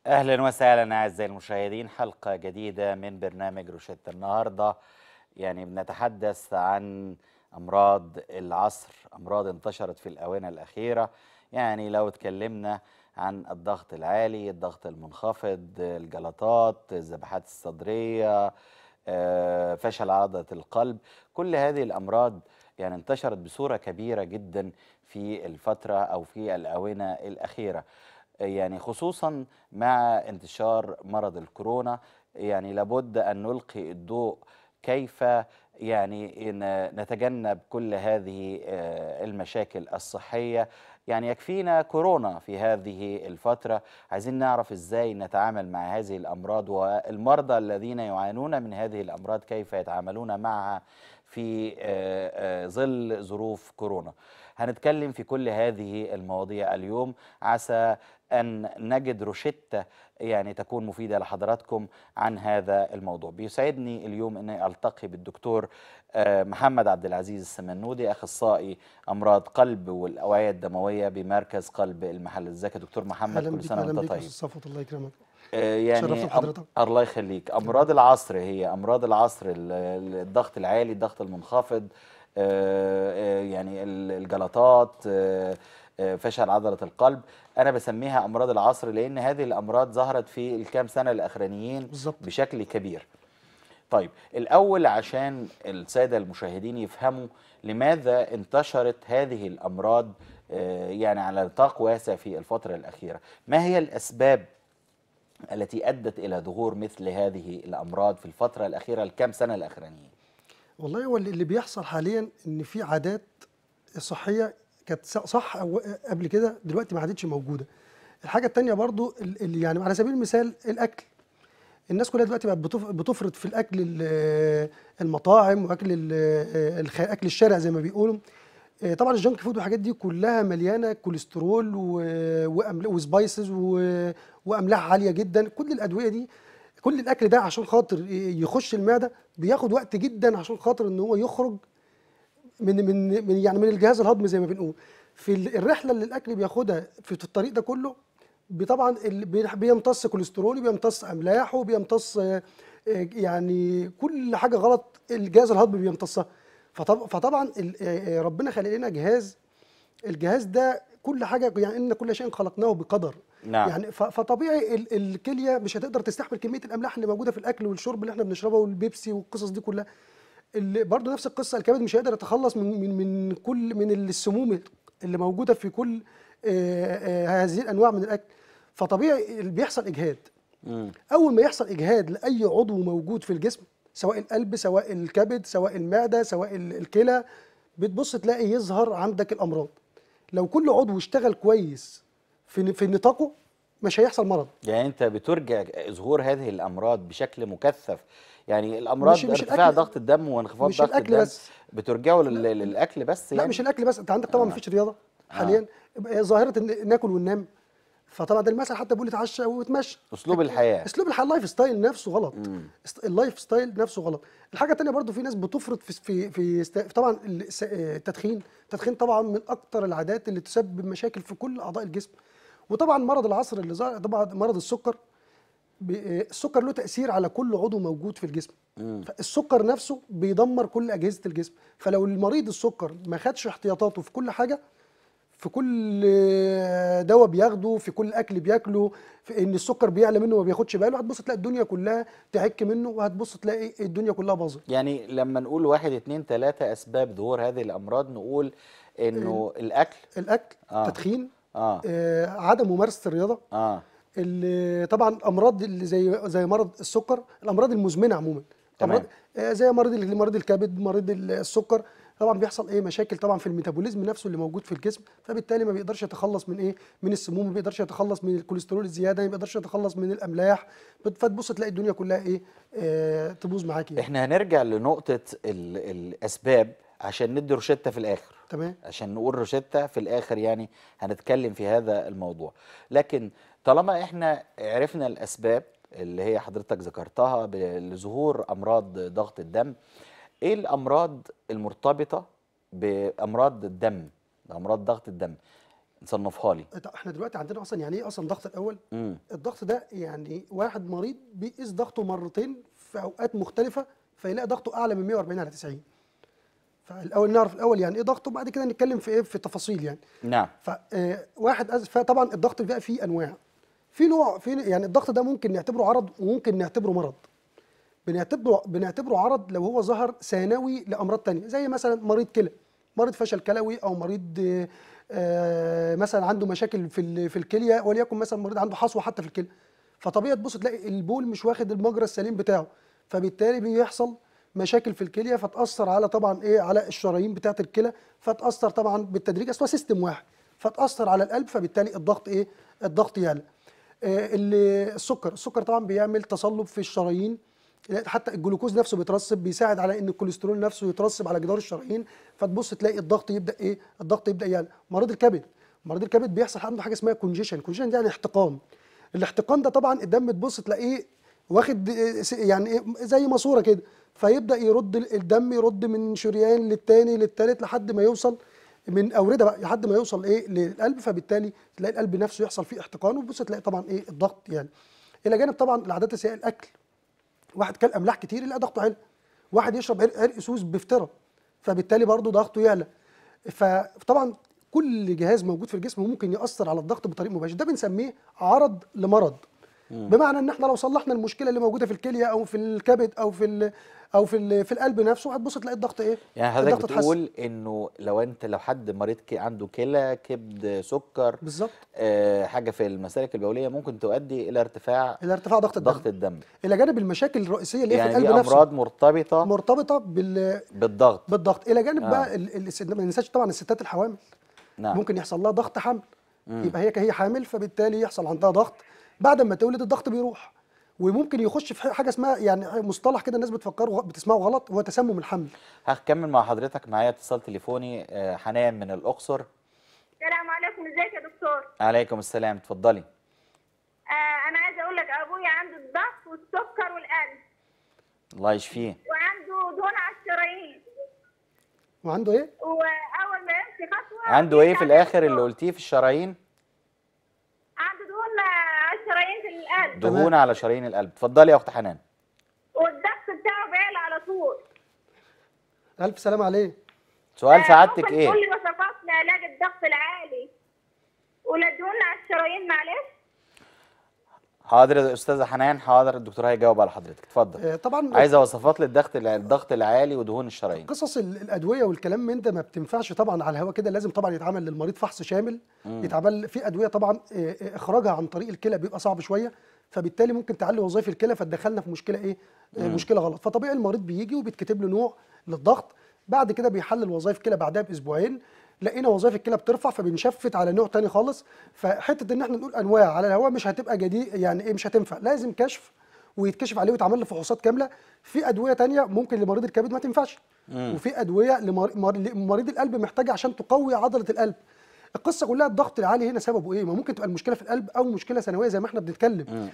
اهلا وسهلا اعزائي المشاهدين حلقه جديده من برنامج روشته النهارده يعني بنتحدث عن امراض العصر امراض انتشرت في الاونه الاخيره يعني لو اتكلمنا عن الضغط العالي الضغط المنخفض الجلطات الذبحات الصدريه آه، فشل عضله القلب كل هذه الامراض يعني انتشرت بصوره كبيره جدا في الفتره او في الاونه الاخيره يعني خصوصا مع انتشار مرض الكورونا يعني لابد ان نلقي الضوء كيف يعني ن- نتجنب كل هذه آه، المشاكل الصحيه يعني يكفينا كورونا في هذه الفتره عايزين نعرف ازاي نتعامل مع هذه الامراض والمرضى الذين يعانون من هذه الامراض كيف يتعاملون معها في آه، آه، ظل ظروف كورونا هنتكلم في كل هذه المواضيع اليوم عسى أن نجد روشتة يعني تكون مفيدة لحضراتكم عن هذا الموضوع بيسعدني اليوم أني ألتقي بالدكتور آه، محمد عبد العزيز السمنودي أخصائي أمراض قلب والأوعية الدموية بمركز قلب المحل ازيك يا دكتور محمد اهلا كل بيك سنة اهلا وأنت بيك يا طيب استاذ صفوت الله يكرمك آه، يعني شرفت أم- بحضرتك. الله يخليك امراض العصر هي امراض العصر ال- ال- الضغط العالي الضغط المنخفض آه، آه، يعني ال- الجلطات آه، آه، فشل عضله القلب انا بسميها امراض العصر لان هذه الامراض ظهرت في الكام سنه الاخرانيين بالظبط. بشكل كبير طيب الاول عشان الساده المشاهدين يفهموا لماذا انتشرت هذه الامراض آه، يعني على نطاق واسع في الفتره الاخيره ما هي الاسباب التي ادت الى ظهور مثل هذه الامراض في الفتره الاخيره الكام سنه الاخرانيين والله هو اللي اللي بيحصل حاليا ان في عادات صحيه كانت ص- صح أو قبل كده دلوقتي ما عادتش موجوده الحاجه التانية برضو ال- اللي يعني على سبيل المثال الاكل الناس كلها دلوقتي بقت بتف- بتفرط في الاكل ال- المطاعم واكل ال- الخ- اكل الشارع زي ما بيقولوا آه، طبعا الجنك فود والحاجات دي كلها مليانه كوليسترول و- وأمل- وسبايسز و- واملاح عاليه جدا كل الادويه دي كل الاكل ده عشان خاطر ي- يخش المعده بياخد وقت جدا عشان خاطر ان هو يخرج من من من يعني من الجهاز الهضمي زي ما بنقول في ال- الرحله اللي الاكل بياخدها في الطريق ده كله بي- طبعا ال- بي- بيمتص كوليسترول بيمتص املاح وبيمتص آه، آه، يعني كل حاجه غلط الجهاز الهضمي بيمتصها فطب- فطبعا ال- آه، آه، ربنا خلق لنا جهاز الجهاز ده كل حاجه يعني ان كل شيء خلقناه بقدر نعم. يعني ف- فطبيعي ال- الكليه مش هتقدر تستحمل كميه الاملاح اللي موجوده في الاكل والشرب اللي احنا بنشربه والبيبسي والقصص دي كلها اللي برضه نفس القصه الكبد مش هيقدر يتخلص من من من كل من السموم اللي موجوده في كل آه، آه، هذه الانواع من الاكل فطبيعي اللي بيحصل اجهاد مم. اول ما يحصل اجهاد لاي عضو موجود في الجسم سواء القلب سواء الكبد سواء المعده سواء ال- الكلى بتبص تلاقي يظهر عندك الامراض لو كل عضو اشتغل كويس في في نطاقه مش هيحصل مرض يعني انت بترجع ظهور هذه الامراض بشكل مكثف يعني الامراض مش- مش ارتفاع الأكل- ضغط الدم وانخفاض مش ضغط الأكل الدم بس. بترجعوا لل- للاكل بس يعني لا مش الاكل بس انت عندك طبعا آه. مفيش رياضه حاليا آه. ظاهره ان ناكل وننام فطبعا ده المثل حتى بيقول اتعشى واتمشى اسلوب الحياه اسلوب الحياه اللايف ستايل نفسه غلط است- اللايف ستايل نفسه غلط الحاجه الثانيه برضو في ناس بتفرط في في, في است- طبعا الس- آه، التدخين التدخين طبعا من اكتر العادات اللي تسبب مشاكل في كل اعضاء الجسم وطبعا مرض العصر اللي ظهر طبعا مرض السكر ب- آه، السكر له تاثير على كل عضو موجود في الجسم فالسكر نفسه بيدمر كل اجهزه الجسم فلو المريض السكر ما خدش احتياطاته في كل حاجه في كل آه، دواء بياخده في كل اكل بياكله في ان السكر بيعلى منه وما بياخدش باله هتبص تلاقي الدنيا كلها تعك منه وهتبص تلاقي الدنيا كلها باظت يعني لما نقول واحد اتنين تلاتة اسباب ظهور هذه الامراض نقول انه الاكل الاكل آه. تدخين اه آه عدم ممارسه الرياضه اه اللي طبعا الامراض اللي زي زي مرض السكر الامراض المزمنه عموما تمام. أمراض آه زي مرض ال- مرض الكبد مرض ال- السكر طبعا بيحصل ايه مشاكل طبعا في الميتابوليزم نفسه اللي موجود في الجسم فبالتالي ما بيقدرش يتخلص من ايه من السموم ما بيقدرش يتخلص من الكوليسترول الزياده ما بيقدرش يتخلص من الاملاح بت- فتبص تلاقي الدنيا كلها ايه آه تبوظ معاك يعني. احنا هنرجع لنقطة ال الاسباب عشان ندي روشتة في الاخر تمام عشان نقول روشتة في الآخر يعني هنتكلم في هذا الموضوع لكن طالما احنا عرفنا الأسباب اللي هي حضرتك ذكرتها ب- لظهور أمراض ضغط الدم إيه الأمراض المرتبطة بأمراض الدم أمراض ضغط الدم صنفها لي طب احنا دلوقتي عندنا اصلا يعني ايه اصلا ضغط الاول امم الضغط ده يعني واحد مريض بيقيس ضغطه مرتين في اوقات مختلفه فيلاقي ضغطه اعلى من 140 على 90 فالاول نعرف الاول يعني ايه ضغطه وبعد كده نتكلم في ايه في التفاصيل يعني نعم فواحد أز... فطبعا الضغط بقى فيه انواع في نوع في يعني الضغط ده ممكن نعتبره عرض وممكن نعتبره مرض بنعتبره بنعتبره عرض لو هو ظهر ثانوي لامراض تانية زي مثلا مريض كلى مريض فشل كلوي او مريض آه، آه، مثلا عنده مشاكل في ال- في الكليه وليكن مثلا مريض عنده حصوه حتى في الكلى فطبيعي تبص تلاقي البول مش واخد المجرى السليم بتاعه فبالتالي بيحصل مشاكل في الكليه فتاثر على طبعا ايه على الشرايين بتاعه الكلى فتاثر طبعا بالتدريج اصل هو سيستم واحد فتاثر على القلب فبالتالي الضغط ايه الضغط يعلى آه، ال- السكر السكر طبعا بيعمل تصلب في الشرايين حتى الجلوكوز نفسه بيترسب بيساعد على ان الكوليسترول نفسه يترسب على جدار الشرايين فتبص تلاقي الضغط يبدا ايه الضغط يبدا يعلى مريض الكبد مريض الكبد بيحصل عنده حاجه اسمها كونجيشن كونجيشن يعني احتقان الاحتقان ده طبعا الدم تبص تلاقيه واخد إيه س- يعني ايه زي ماسوره كده فيبدا يرد ال- الدم يرد من شريان للتاني للتالت لحد ما يوصل من اورده بقى لحد ما يوصل ايه للقلب فبالتالي تلاقي القلب نفسه يحصل فيه احتقان وتبص تلاقي طبعا ايه الضغط يعني الى جانب طبعا العادات السيئه الاكل واحد كل املاح كتير يلاقي ضغطه عالي واحد يشرب عرق, عرق سوس بفتره فبالتالي برضه ضغطه يعلى فطبعا كل جهاز موجود في الجسم ممكن ياثر على الضغط بطريقه مباشره ده بنسميه عرض لمرض بمعنى ان احنا لو صلحنا المشكله اللي موجوده في الكليه او في الكبد او في ال او في ال في القلب نفسه هتبص تلاقي الضغط ايه يعني حضرتك الضغط اتحسن. بتقول انه لو انت لو حد مريض كي عنده كلى كبد سكر بالظبط آه حاجه في المسالك البوليه ممكن تؤدي الى ارتفاع الى ارتفاع ضغط الدم ضغط الدم الى جانب المشاكل الرئيسيه اللي هي يعني في دي القلب نفسه امراض مرتبطه مرتبطه بال بالضغط بالضغط الى جانب آه. بقى ال- ال- الس- ما ننساش طبعا الستات الحوامل نعم ممكن يحصل لها ضغط حمل يبقى هي هي حامل فبالتالي يحصل عندها ضغط بعد ما تولد الضغط بيروح وممكن يخش في حاجه اسمها يعني مصطلح كده الناس بتفكره غ- بتسمعه غلط هو تسمم الحمل هكمل مع حضرتك معايا اتصال تليفوني آه حنان من الاقصر السلام عليكم ازيك يا دكتور عليكم السلام اتفضلي آه انا عايزه اقول لك ابويا عنده الضغط والسكر والقلب الله يشفيه وعنده دهون على الشرايين وعنده ايه واول ما يمشي خطوه عنده ايه في بيتعب الاخر اللي الدكتور. قلتيه في الشرايين عنده دهون على الشرايين في القلب تمام. دهون على شرايين القلب اتفضلي يا اخت حنان والضغط بتاعه بيعلى على طول الف سلام عليه سؤال آه، سعادتك ممكن ايه تقول لي وصفات لعلاج الضغط العالي والدهون على الشرايين معلش حاضر يا استاذه حنان حاضر الدكتور هيجاوب على حضرتك اتفضل آه، طبعا عايزه وصفات للضغط الضغط العالي ودهون الشرايين قصص ال- الادويه والكلام من ده ما بتنفعش طبعا على الهواء كده لازم طبعا يتعمل للمريض فحص شامل يتعمل في ادويه طبعا آه، آه، اخراجها عن طريق الكلى بيبقى صعب شويه فبالتالي ممكن تعلي وظائف الكلى فتدخلنا في مشكله ايه آه، مشكله غلط فطبيعي المريض بيجي وبيتكتب له نوع للضغط بعد كده بيحلل وظائف الكلى بعدها باسبوعين لقينا وظائف الكلى بترفع فبنشفت على نوع تاني خالص فحته ان احنا نقول انواع على الهواء مش هتبقى جديد يعني ايه مش هتنفع لازم كشف ويتكشف عليه ويتعمل له فحوصات كامله في ادويه تانية ممكن لمريض الكبد ما تنفعش وفي ادويه لمر- مر- لمريض القلب محتاجه عشان تقوي عضله القلب القصه كلها الضغط العالي هنا سببه ايه ما ممكن تبقى المشكله في القلب او مشكله ثانويه زي ما احنا بنتكلم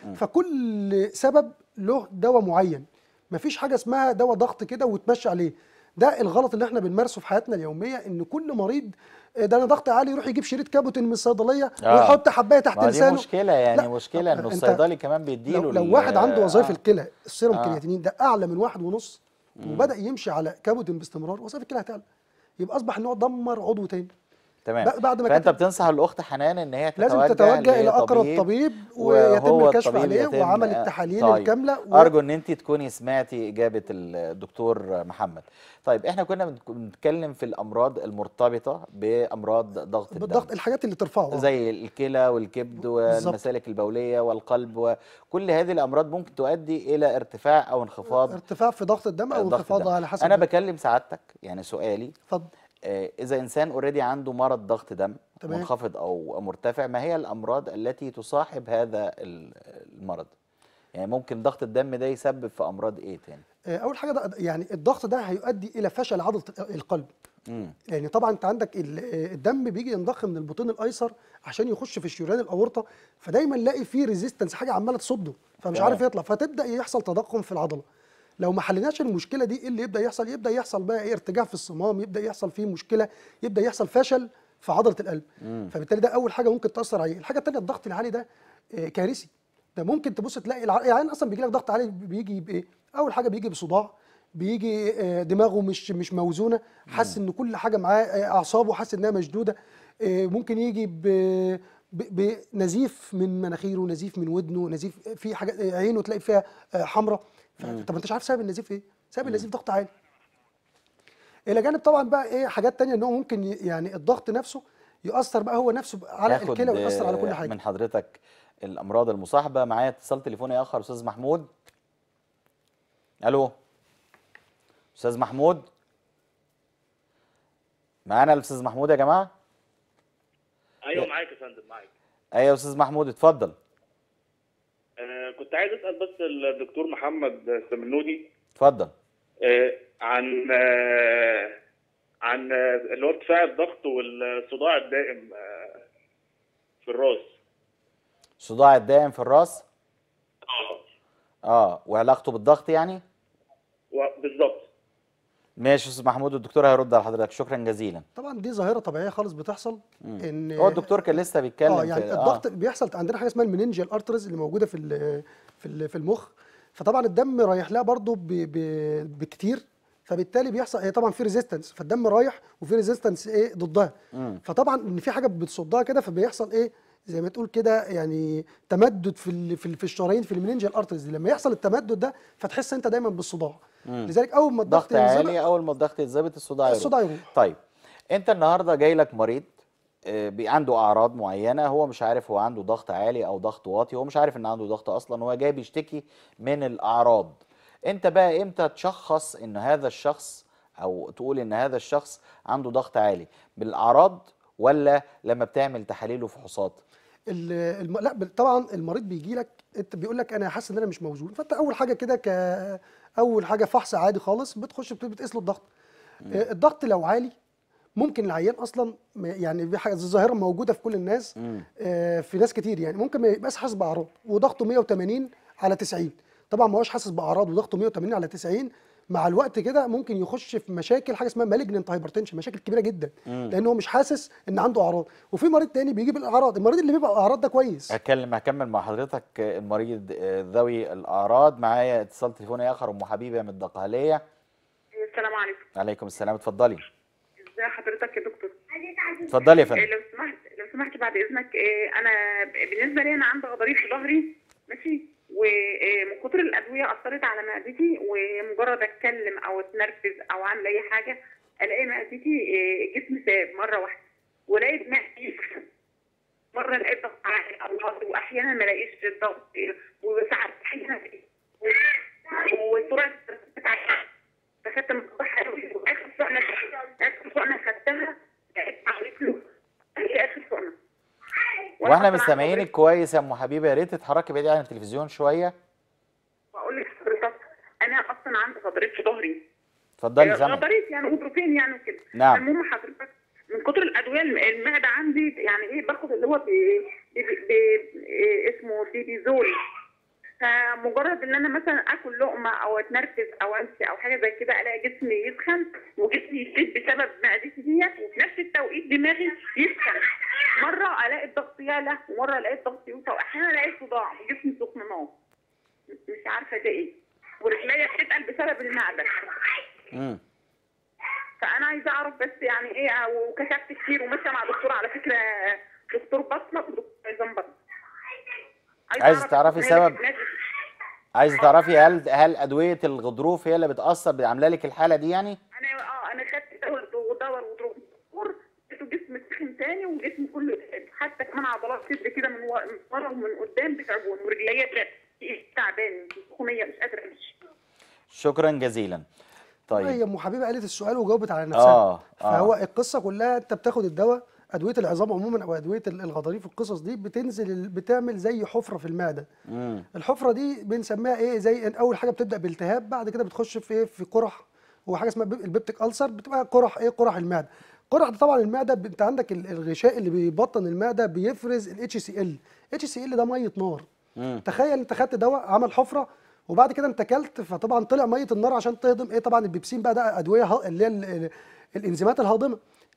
فكل سبب له دواء معين مفيش حاجه اسمها دواء ضغط كده وتمشي عليه ده الغلط اللي احنا بنمارسه في حياتنا اليوميه ان كل مريض آه، ده انا ضغط عالي يروح يجيب شريط كابوتين من الصيدليه آه. ويحط حبايه تحت ما دي لسانه مشكله يعني لا، مشكله انه أنت- الصيدلي كمان بيديله لو, لو ال- واحد عنده وظائف آه. الكلى السيروم آه. كرياتينين ده اعلى من واحد ونص وبدا يمشي على كابوتين باستمرار وظائف الكلى هتعلى يبقى اصبح ان هو دمر عضو تاني تمام بق- بعد ما فانت كتب- بتنصح الاخت حنان ان هي لازم تتوجه تتوجه الى اقرب لطبيب طبيب وهو ويتم الكشف الطبيب عليه يتم- وعمل آه، التحاليل طيب. الكامله و... ارجو ان انت تكوني سمعتي اجابه الدكتور محمد طيب احنا كنا بنك- بنتكلم في الامراض المرتبطه بامراض ضغط الدم بالضغط الحاجات اللي ترفعه آه. زي الكلى والكبد والمسالك البوليه والقلب وكل هذه الامراض ممكن تؤدي الى ارتفاع او انخفاض ارتفاع في ضغط الدم او ضغط انخفاض الدم. على حسب انا بكلم سعادتك يعني سؤالي اتفضل آه، اذا انسان اوريدي عنده مرض ضغط دم تمام. منخفض او مرتفع ما هي الامراض التي تصاحب هذا ال- المرض يعني ممكن ضغط الدم ده يسبب في امراض ايه تاني آه، اول حاجه ده يعني الضغط ده هيؤدي الى فشل عضله القلب امم يعني طبعا انت عندك ال- آه، الدم بيجي ينضخ من البطين الايسر عشان يخش في الشريان الاورطه فدايما نلاقي فيه ريزيستنس حاجه عماله تصده فمش تمام. عارف يطلع فتبدا يحصل تضخم في العضله لو ما حليناش المشكله دي ايه اللي يبدا يحصل يبدا يحصل بقى ايه ارتجاع في الصمام يبدا يحصل فيه مشكله يبدا يحصل فشل في عضله القلب مم. فبالتالي ده اول حاجه ممكن تاثر عليه الحاجه الثانيه الضغط العالي ده آه، كارثي ده ممكن تبص تلاقي الع- العيان اصلا بيجي لك ضغط عالي بيجي بايه اول حاجه بيجي بصداع بيجي آه، دماغه مش مش موزونه حاسس ان كل حاجه معاه آه، اعصابه حاسس انها مشدوده آه، ممكن يجي ب ب- بنزيف من مناخيره نزيف من ودنه نزيف في حاجات آه، عينه تلاقي فيها حمراء طب انت مش عارف سبب النزيف ايه سبب النزيف ضغط عالي الى جانب طبعا بقى ايه حاجات تانية ان هو ممكن ي- يعني الضغط نفسه يؤثر بقى هو نفسه على هاخد، الكلى ويؤثر على كل آه، حاجه من حضرتك الامراض المصاحبه معايا اتصال تليفوني اخر استاذ محمود الو استاذ محمود معانا الاستاذ محمود يا جماعه ايوه معاك يا فندم معاك ايوه يا استاذ محمود اتفضل آه كنت عايز اسال بس الدكتور محمد سمنودي اتفضل آه عن آه عن آه، اللي هو ارتفاع الضغط والصداع الدائم آه في الراس صداع الدائم في الراس اه اه وعلاقته بالضغط يعني و- بالظبط ماشي يا استاذ محمود الدكتور هيرد على حضرتك شكرا جزيلا طبعا دي ظاهره طبيعيه خالص بتحصل ان هو الدكتور كان لسه بيتكلم اه يعني في الضغط بيحصل عندنا حاجه اسمها المننجيال ارترز اللي موجوده في ال- في ال- في المخ فطبعا الدم رايح لها برضو ب- ب- بكتير فبالتالي بيحصل هي طبعا في ريزيستنس فالدم رايح وفي ريزيستنس ايه ضدها مم. فطبعا ان في حاجه بتصدها كده فبيحصل ايه زي ما تقول كده يعني تمدد في ال- في ال- في الشرايين في المننجيال ارترز دي لما يحصل التمدد ده فتحس انت دايما بالصداع مم. لذلك اول ما الضغط ضغط عالي ينزل اول ما الضغط يتظبط الصداع يروح. الصداع يروح طيب انت النهارده جاي لك مريض آه، بي- عنده اعراض معينه هو مش عارف هو عنده ضغط عالي او ضغط واطي هو مش عارف ان عنده ضغط اصلا هو جاي بيشتكي من الاعراض انت بقى امتى تشخص ان هذا الشخص او تقول ان هذا الشخص عنده ضغط عالي بالاعراض ولا لما بتعمل تحاليل وفحوصات ال- الم... لا بال- طبعا المريض بيجي لك انت بيقول لك انا حاسس ان انا مش موزون فانت اول حاجه كده ك اول حاجه فحص عادي خالص بتخش بت- بتقيس له الضغط آه، الضغط لو عالي ممكن العيان اصلا ما- يعني دي حاجه دي ظاهره موجوده في كل الناس مم. آه، في ناس كتير يعني ممكن ما يبقاش حاسس باعراض وضغطه 180 على 90 طبعا ما هوش حاسس باعراض وضغطه 180 على 90 مع الوقت كده ممكن يخش في مشاكل حاجه اسمها مالجننت هايبرتنشن مشاكل كبيره جدا مم. لان هو مش حاسس ان عنده اعراض وفي مريض تاني بيجي بالاعراض المريض اللي بيبقى اعراض ده كويس هتكلم هكمل مع حضرتك آه، المريض آه، ذوي الاعراض معايا اتصال تليفوني اخر ام حبيبه من الدقهليه السلام عليكم عليكم السلام اتفضلي ازي حضرتك يا دكتور اتفضلي يا إيه، فندم لو سمحت لو سمحت بعد اذنك إيه، انا ب- بالنسبه لي انا عندي غضاريف في ظهري ماشي ومن كتر الادويه اثرت على معدتي ومجرد اتكلم او اتنرفز او اعمل اي حاجه الاقي معدتي إيه، جسمي ساب مره واحده والاقي دماغي مره الاقي ضغط عالي او واطي واحيانا ما الاقيش الضغط إيه، وساعات احيانا وسرعه بتاعتي فخدت مصباح قوي واخر سؤال اخر سؤال خدتها لقيت عملت له هي اخر سؤال واحنا مستمعينك كويس يا ام حبيبه يا ريت تتحركي بعيد عن التلفزيون شويه بقول لك حضرتك انا اصلا عندي غضاريف في ظهري اتفضلي سامع غضاريف يعني غضروفين يعني وكده نعم. المهم حضرتك من كتر الادويه الم- المعده عندي يعني ايه باخد اللي هو بي بي بي إيه اسمه بيبيزول فمجرد ان انا مثلا اكل لقمه او اتنرفز او امشي او حاجه زي كده الاقي جسمي يسخن وجسمي يشد بسبب معدتي ديت وفي نفس التوقيت دماغي يسخن مره الاقي الضغط يعلى ومره الاقي الضغط يوطى واحيانا الاقي صداع وجسمي سخن نار مش عارفه ده ايه ورجليا بتتقل بسبب المعده امم فانا عايزه اعرف بس يعني ايه وكشفت كتير وماشيه مع دكتور على فكره دكتور بطنه ودكتور عظام بطن عايزة أعرف تعرفي الناس- سبب؟ الناس- عايزه تعرفي هل هل ادويه الغضروف هي اللي بتاثر عامله لك الحاله دي يعني انا اه انا خدت دواء دواء الغضروف دكتور لقيته جسمي سخن تاني وجسمي كله تعب. حتى كمان عضلات صدري كده من ورا من ورا ومن قدام بتعبوني ورجليا تعبانه سخونيه مش قادره امشي شكرا جزيلا طيب هي ام حبيبه قالت السؤال وجاوبت على نفسها اه فهو اه القصه كلها انت بتاخد الدواء ادويه العظام عموما او ادويه ال- الغضاريف القصص دي بتنزل ال- بتعمل زي حفره في المعده امم الحفره دي بنسميها ايه زي إن اول حاجه بتبدا بالتهاب بعد كده بتخش في ايه في قرح وحاجه اسمها بيب- البيبتيك ألسر بتبقى قرح ايه قرح المعده قرح ده طبعا المعده ب- انت عندك ال- الغشاء اللي بيبطن المعده بيفرز الاتش سي ال اتش سي ال ده ميه نار امم تخيل انت خدت دواء عمل حفره وبعد كده انت اكلت فطبعا طلع ميه النار عشان تهضم ايه طبعا البيبسين بقى ده ادويه ه- اللي هي ال- ال- الانزيمات الهاضمه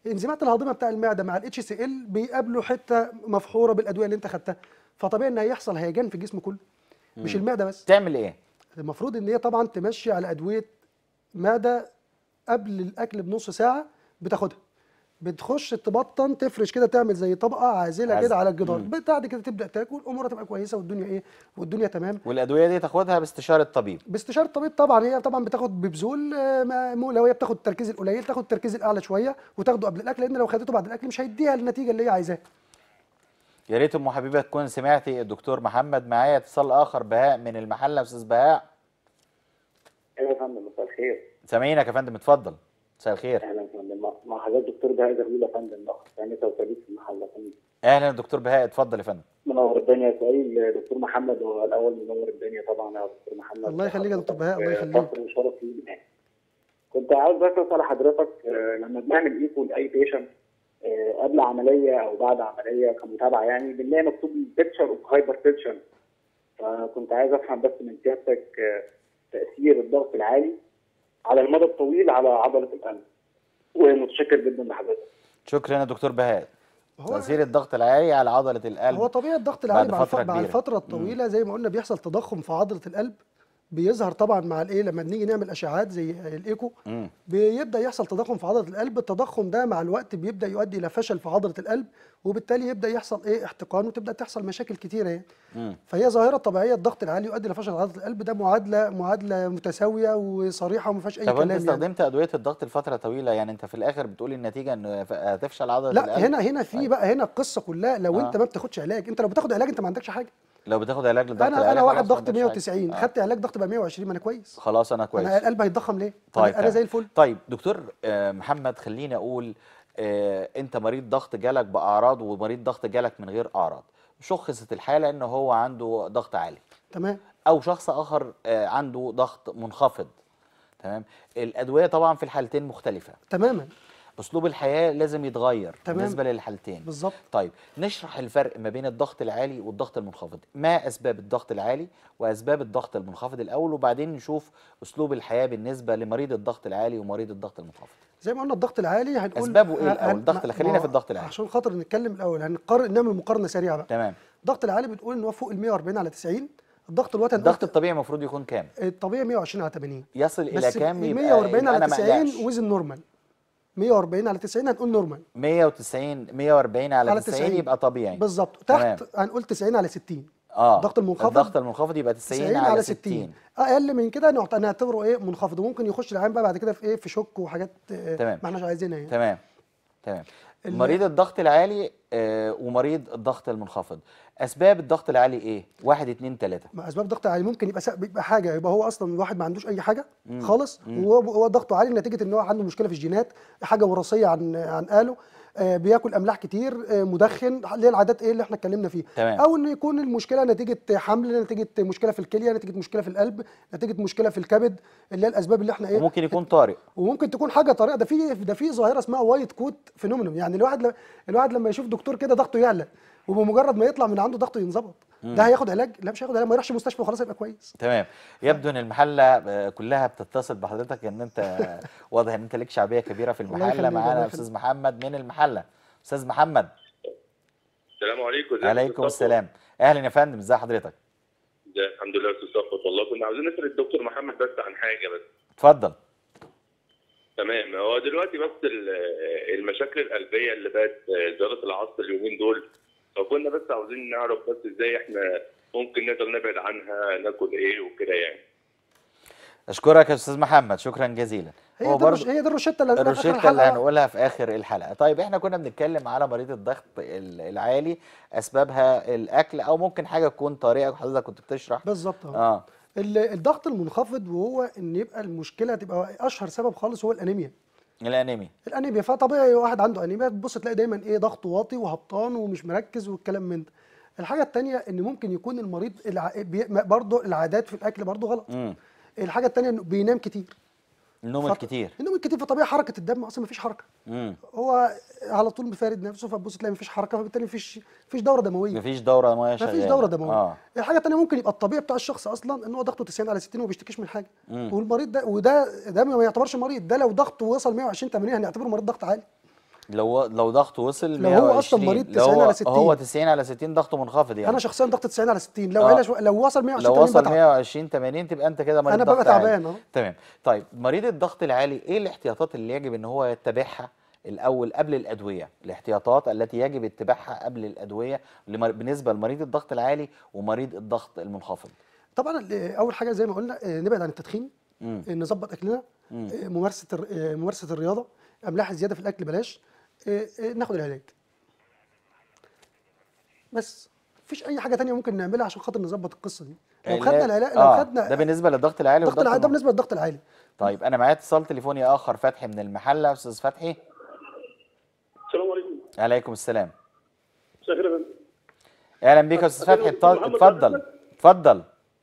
الانزيمات الهاضمه بتاع المعده مع الاتش سي ال بيقابلوا حته مفحوره بالادويه اللي انت خدتها فطبيعي ان هيحصل هيجان في الجسم كله مش المعده بس تعمل ايه المفروض ان هي طبعا تمشي على ادويه معده قبل الاكل بنص ساعه بتاخدها بتخش تبطن تفرش كده تعمل زي طبقه عازله عازل. كده على الجدار مم. بعد كده تبدا تاكل امورها تبقى كويسه والدنيا ايه والدنيا تمام والادويه دي تاخدها باستشاره طبيب باستشاره الطبيب طبعا هي طبعا بتاخد ببذول آه، ما- مو- لو هي بتاخد التركيز القليل تاخد التركيز الاعلى شويه وتاخده قبل الاكل لان لو خدته بعد الاكل مش هيديها النتيجه اللي هي عايزاها يا ريت ام حبيبه تكون سمعتي الدكتور محمد معايا اتصال اخر بهاء من المحله استاذ بهاء ايوه يا فندم مساء الخير سامعينك يا فندم اتفضل مساء الخير اهلا يا فندم مع- مع حضرتك دكتور بهاء زغلول يا فندم ضغط ثاني توكيل في المحل يا فندم اهلا دكتور بهاء اتفضل يا فندم منور الدنيا يا سعيد دكتور محمد هو الاول منور الدنيا طبعا يا دكتور محمد الله يخليك يا دكتور بهاء، الله يخليك. فخر وشرف لينا كنت عاوز بس اسال حضرتك آه، لما بنعمل ايكو لاي بيشنت قبل عمليه او بعد عمليه كمتابعه يعني بنلاقي مكتوب بيكتشر اوف هايبر تنشن فكنت عايز افهم بس من سيادتك آه، تاثير الضغط العالي على المدى الطويل على عضله القلب ومتشكر جدا لحضرتك شكرا يا دكتور بهاء هو تاثير الضغط العالي على عضله القلب هو طبيعي الضغط العالي بعد مع, فترة الف... مع كبيرة. الفتره الطويله زي ما قلنا بيحصل تضخم في عضله القلب بيظهر طبعا مع الايه لما بنيجي نعمل اشعاعات زي الايكو مم. بيبدا يحصل تضخم في عضله القلب التضخم ده مع الوقت بيبدا يؤدي الى فشل في عضله القلب وبالتالي يبدا يحصل ايه احتقان وتبدا تحصل مشاكل كتيره يعني مم. فهي ظاهره طبيعيه الضغط العالي يؤدي الى فشل عضله القلب ده معادله معادله متساويه وصريحه وما فيهاش اي طب كلام انت يعني. استخدمت ادويه الضغط لفتره طويله يعني انت في الاخر بتقول النتيجه ان ف- هتفشل عضله لا القلب هنا هنا في بقى هنا القصه كلها لو آه. انت ما بتاخدش علاج انت لو بتاخد علاج انت ما عندكش حاجه لو بتاخد علاج للضغط انا العالي انا خلاص واحد ما ضغط عندكش حاجة. 190 آه. خدت علاج ضغط بقى 120 ما انا كويس خلاص انا كويس انا القلب هيتضخم ليه طيب انا, أنا تمام. زي الفل طيب دكتور آه، محمد خليني اقول آه، انت مريض ضغط جالك باعراض ومريض ضغط جالك من غير اعراض شخصت الحاله ان هو عنده ضغط عالي تمام او شخص اخر آه، عنده ضغط منخفض تمام الادويه طبعا في الحالتين مختلفه تماما اسلوب الحياه لازم يتغير تمام. بالنسبه للحالتين بالظبط طيب نشرح الفرق ما بين الضغط العالي والضغط المنخفض ما اسباب الضغط العالي واسباب الضغط المنخفض الاول وبعدين نشوف اسلوب الحياه بالنسبه لمريض الضغط العالي ومريض الضغط المنخفض زي ما قلنا الضغط العالي هنقول أسبابه إيه هن- الأول؟ الضغط اللي- خلينا ما- في الضغط العالي. عشان خاطر نتكلم الاول هنقارن نعمل مقارنه سريعه بقى تمام الضغط العالي بتقول ان هو فوق ال 140 على 90 الضغط الوطني الضغط الطبيعي المفروض يكون كام الطبيعي 120 على 80 يصل الى بس كام ال يبقى 140 يبقى على أنا ما 90 أقلقش. وزن نورمال 140 على 90 هنقول نورمال 190 140 على, على 90, 90 يبقى طبيعي بالظبط تمام. تحت هنقول 90 على 60 اه الضغط المنخفض الضغط المنخفض يبقى 90, على 60, اقل من كده نعت- نعتبره ايه منخفض وممكن يخش العيان بقى بعد كده في ايه في شك وحاجات آه، تمام. ما احناش عايزينها يعني تمام تمام ال- مريض الضغط العالي آه ومريض الضغط المنخفض اسباب الضغط العالي ايه واحد اتنين تلاته ما اسباب ضغط عالي ممكن يبقى سبب يبقى حاجه يبقى هو اصلا الواحد ما عندوش اي حاجه خالص وهو هو ضغطه عالي نتيجه ان هو عنده مشكله في الجينات حاجه وراثيه عن عن اهله آه، بياكل املاح كتير آه، مدخن اللي هي العادات ايه اللي احنا اتكلمنا فيها تمام. او انه يكون المشكله نتيجه حمل نتيجه مشكله في الكليه نتيجه مشكله في القلب نتيجه مشكله في الكبد اللي هي الاسباب اللي احنا ايه وممكن يكون طارئ وممكن تكون حاجه طريقه ده في ده في ظاهره اسمها وايت كوت فينومينوم يعني الواحد ل... الواحد لما يشوف دكتور كده ضغطه يعلى وبمجرد ما يطلع من عنده ضغطه ينظبط ده هياخد علاج لا مش هياخد علاج ما يروحش مستشفى وخلاص يبقى كويس تمام يبدو ان المحله آه، كلها بتتصل بحضرتك ان انت واضح ان انت ليك شعبيه كبيره في الله المحله يخليك، الله معانا يخليك. استاذ محمد من المحله استاذ محمد السلام عليكم ازيك يا عليكم أستاذ السلام اهلا يا فندم ازي حضرتك صفوت؟ ده الحمد لله يا استاذ صفوت والله كنا عاوزين نسال الدكتور محمد بس عن حاجه بس اتفضل تمام هو دلوقتي بس ال- المشاكل القلبيه اللي بقت زياده العصر اليومين دول فكنا بس عاوزين نعرف بس ازاي احنا ممكن نقدر نبعد عنها ناكل ايه وكده يعني اشكرك يا استاذ محمد شكرا جزيلا هي هو دي برضه الروش- هي دي الروشته اللي هنقولها في آخر الروشته اللي الحلقة. هنقولها في اخر الحلقه طيب احنا كنا بنتكلم على مريض الضغط ال- العالي اسبابها الاكل او ممكن حاجه تكون طريقه حضرتك كنت بتشرح بالظبط اه اه ال- الضغط المنخفض وهو ان يبقى المشكله تبقى اشهر سبب خالص هو الانيميا الانيميا الانيميا فطبيعي واحد عنده انيميا تبص تلاقي دايما ايه ضغطه واطي وهبطان ومش مركز والكلام من ده الحاجه الثانيه ان ممكن يكون المريض الع... بي... برضه العادات في الاكل برضه غلط امم الحاجه الثانيه انه بينام كتير النوم فط- الكتير النوم الكتير فطبيعي حركه الدم اصلا مفيش حركه امم هو على طول مفارد نفسه فتبص تلاقي مفيش حركه فبالتالي مفيش مفيش دوره دمويه مفيش دوره ميه شغاله مفيش دوره دمويه اه الحاجه الثانيه ممكن يبقى الطبيعي بتاع الشخص اصلا ان هو ضغطه 90 على 60 وما بيشتكيش من حاجه مم. والمريض ده وده ده ما يعتبرش مريض ده لو ضغطه وصل 120 80 هنعتبره مريض ضغط عالي لو لو ضغطه وصل لو هو 120 أصلاً مريض لو 90 هو- على 60. هو 90 على 60 ضغطه منخفض يعني انا شخصيا ضغط 90 على 60 لو آه. علا شو... لو وصل 120 لو 80 وصل بتعب. 120 80 تبقى انت كده مريض انا ببقى ضغط عالي. تعبان اه تمام طيب مريض الضغط العالي ايه الاحتياطات اللي يجب ان هو يتبعها الاول قبل الادويه الاحتياطات التي يجب اتباعها قبل الادويه لمر... بالنسبه لمريض الضغط العالي ومريض الضغط المنخفض طبعا ال- اول حاجه زي ما قلنا آه، نبعد عن التدخين مم. آه، نظبط اكلنا مم. آه، ممارسه الر- آه، ممارسه الرياضه املاح زياده في الاكل بلاش آه، آه، ناخد العلاج بس مفيش اي حاجه تانية ممكن نعملها عشان خاطر نظبط القصه دي لو اللي- خدنا العلاج لو آه، خدنا ده بالنسبه للضغط العالي الضغط والضغط العالي ده المن- بالنسبه للضغط العالي طيب انا معايا اتصال تليفوني اخر فتحي من المحله استاذ فتحي السلام عليكم عليكم السلام مساء الخير يا فندم اهلا بيك يا استاذ فتحي دكتور اتفضل محمد اتفضل حضرتك. اتفضل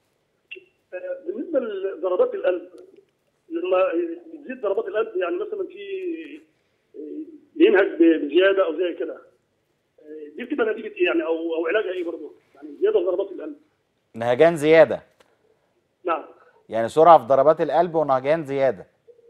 آه، بالنسبه لضربات القلب لما بتزيد ضربات القلب يعني مثلا في آه، بينهج ب- بزياده او زي كده آه، دي بتبقى نتيجه ايه يعني او او علاجها ايه برضه؟ يعني زياده في ضربات القلب نهجان زياده نعم يعني سرعه في ضربات القلب ونهجان زياده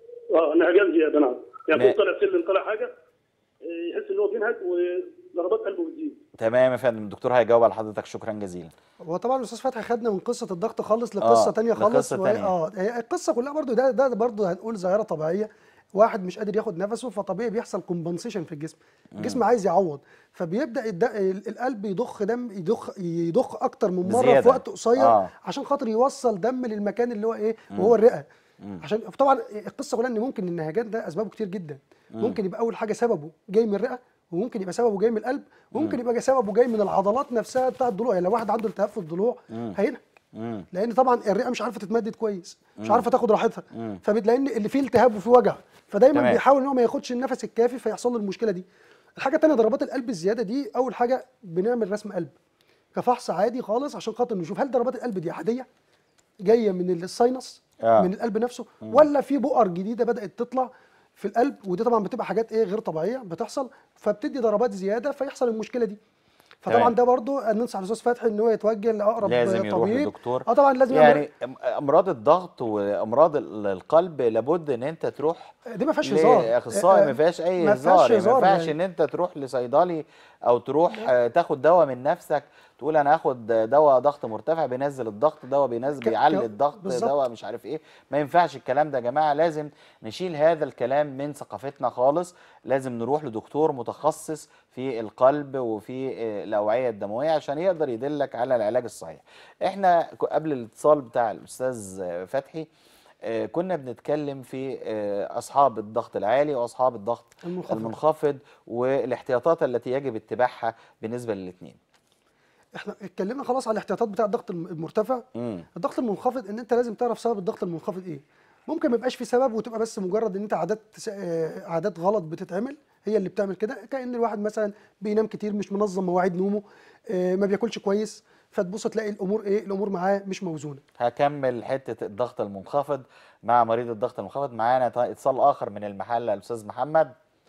اه نهجان زياده نعم يعني ما- يكون طالع سلم طالع حاجه آه، يحس ان هو بينهج وضربات قلبه بتزيد تمام يا فندم الدكتور هيجاوب على حضرتك شكرا جزيلا هو طبعا الاستاذ فتحي خدنا من قصه الضغط خالص لقصه آه، تانية خالص لقصة وهي- تانية. اه هي القصه كلها برضو ده ده برضو هنقول ظاهره طبيعيه واحد مش قادر ياخد نفسه فطبيعي بيحصل كومبنسيشن في الجسم الجسم عايز يعوض فبيبدا الد... ال- القلب يضخ دم يضخ يضخ اكتر من مره بزيادة. في وقت قصير آه. عشان خاطر يوصل دم للمكان اللي هو ايه وهو الرئه عشان طبعا القصه كلها ان ممكن النهجان ده اسبابه كتير جدا ممكن يبقى اول حاجه سببه جاي من الرئه وممكن يبقى سببه جاي من القلب وممكن يبقى سببه جاي من العضلات نفسها بتاع الضلوع يعني لو واحد عنده التهاب في الضلوع هينهج مم. لان طبعا الرئه مش عارفه تتمدد كويس مش عارفه تاخد راحتها فبتلاقي ان اللي فيه التهاب وفيه وجع فدايما تمام. بيحاول ان هو ما ياخدش النفس الكافي فيحصل له المشكله دي الحاجه الثانيه ضربات القلب الزياده دي اول حاجه بنعمل رسم قلب كفحص عادي خالص عشان خاطر نشوف هل ضربات القلب دي عاديه جايه من الساينس آه. من القلب نفسه ولا في بؤر جديده بدات تطلع في القلب ودي طبعا بتبقى حاجات ايه غير طبيعيه بتحصل فبتدي ضربات زياده فيحصل المشكله دي فطبعا تمام. ده برضو ننصح الاستاذ فتحي ان هو يتوجه لاقرب لازم يروح طبيب لدكتور اه طبعا لازم يعمل- يعني أم- امراض الضغط وامراض ال- القلب لابد ان انت تروح دي ما فيهاش هزار لاخصائي آه، ما فيهاش اي ما فيهاش هزار يعني ما هزار ينفعش يعني. ان انت تروح لصيدلي او تروح آه، تاخد دواء من نفسك تقول انا هاخد دواء ضغط مرتفع بينزل الضغط دواء بينزل ك- بيعلي ك- الضغط بالظبط. دواء مش عارف ايه ما ينفعش الكلام ده يا جماعه لازم نشيل هذا الكلام من ثقافتنا خالص لازم نروح لدكتور متخصص في القلب وفي آه، الاوعيه الدمويه عشان يقدر يدلك على العلاج الصحيح احنا ك- قبل الاتصال بتاع الاستاذ آه، فتحي آه، كنا بنتكلم في آه، اصحاب الضغط العالي واصحاب الضغط المنخفض. المنخفض والاحتياطات التي يجب اتباعها بالنسبه للاثنين احنا اتكلمنا خلاص على الاحتياطات بتاع الضغط الم- المرتفع الضغط المنخفض ان انت لازم تعرف سبب الضغط المنخفض ايه ممكن ما يبقاش في سبب وتبقى بس مجرد ان انت عادات تس- آه، عادات غلط بتتعمل هي اللي بتعمل كده كأن الواحد مثلا بينام كتير مش منظم مواعيد نومه آه، ما بياكلش كويس فتبص تلاقي الامور ايه الامور معاه مش موزونه هكمل حته الضغط المنخفض مع مريض الضغط المنخفض معانا ط- اتصال اخر من المحله الاستاذ محمد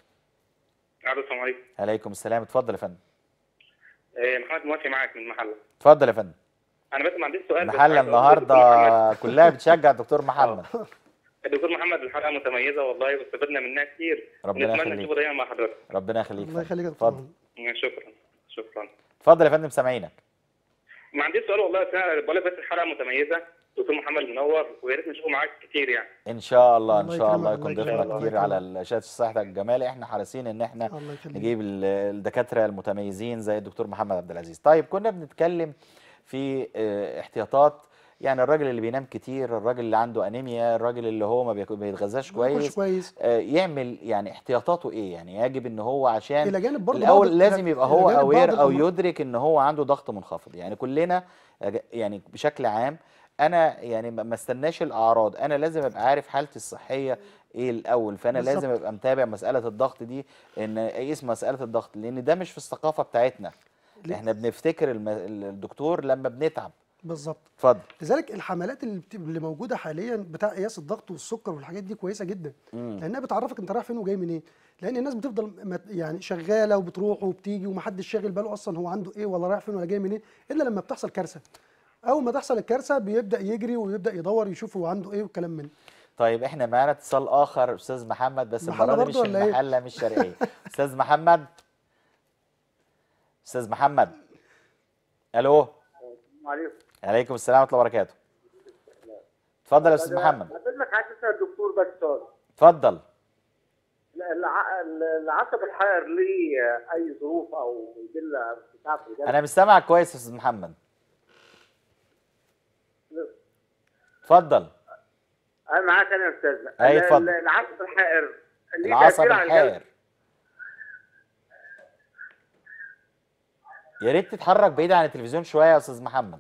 الو السلام عليكم عليكم السلام اتفضل يا فندم إيه، محمد موافي معاك من المحله اتفضل يا فندم انا بس ما عنديش سؤال بس المحله عايز أقول للدكتور محمد- النهارده كلها بتشجع الدكتور محمد الدكتور محمد الحلقه متميزه والله واستفدنا منها كتير ربنا ونتمنى يخليك. نشوفه دايما مع حضرتك ربنا يخليك الله فندم. يخليك يا دكتور اتفضل محمد. شكرا شكرا اتفضل يا فندم سامعينك ما عنديش سؤال والله بس أنا بقول لك بس الحلقه متميزه دكتور محمد منور ويا ريت نشوفه معاك كتير يعني ان شاء الله ان الله شاء يكرمك، الله الله يكون يكرمك، ضيفنا الله كتير يكرمك. على شاشه صحتك الجمالي احنا حريصين ان احنا الله يخليك. نجيب ال- الدكاتره المتميزين زي الدكتور محمد عبد العزيز طيب كنا بنتكلم في اه، احتياطات يعني الراجل اللي بينام كتير الراجل اللي عنده انيميا الراجل اللي هو ما بياكل- ما بيتغذاش ما بياكلش كويس كويس آه، يعمل يعني احتياطاته ايه يعني يجب ان هو عشان الى جانب برضه الاول بعض- لازم إلى- يبقى إلى هو جانب بعض اوير او الأمراض. يدرك ان هو عنده ضغط منخفض يعني كلنا يعني بشكل عام انا يعني ما ما استناش الاعراض انا لازم ابقى عارف حالتي الصحيه ايه الاول فانا بالظبط. لازم ابقى متابع مساله الضغط دي ان اقيس مساله الضغط لان ده مش في الثقافه بتاعتنا ليه؟ احنا بنفتكر الم- الدكتور لما بنتعب بالظبط اتفضل لذلك الحملات اللي, بت... اللي موجوده حاليا بتاع قياس الضغط والسكر والحاجات دي كويسه جدا لانها بتعرفك انت رايح فين وجاي منين لان الناس بتفضل مت- يعني شغاله وبتروح وبتيجي ومحدش شاغل باله اصلا هو عنده ايه ولا رايح فين ولا جاي منين الا لما بتحصل كارثه اول ما تحصل الكارثه بيبدا يجري ويبدا يدور يشوف هو عنده ايه والكلام من طيب احنا معانا اتصال اخر استاذ محمد بس المحلة المره دي مش برضو ولا إيه؟ المحله مش شرقيه استاذ محمد استاذ محمد الو عليكم عليكم السلام ورحمه الله وبركاته اتفضل يا استاذ محمد هقول لك عايز اسال الدكتور بس سؤال اتفضل الع- العصب الحائر ليه اي ظروف او ادله بتاع في الجسم؟ انا مش سامعك كويس يا استاذ محمد اتفضل انا معاك انا يا استاذ أي، ال- اتفضل. ال- العصب الحائر ليه العصب تأثير على الجسم؟ الحائر يا ريت تتحرك بعيد عن التلفزيون شويه يا استاذ محمد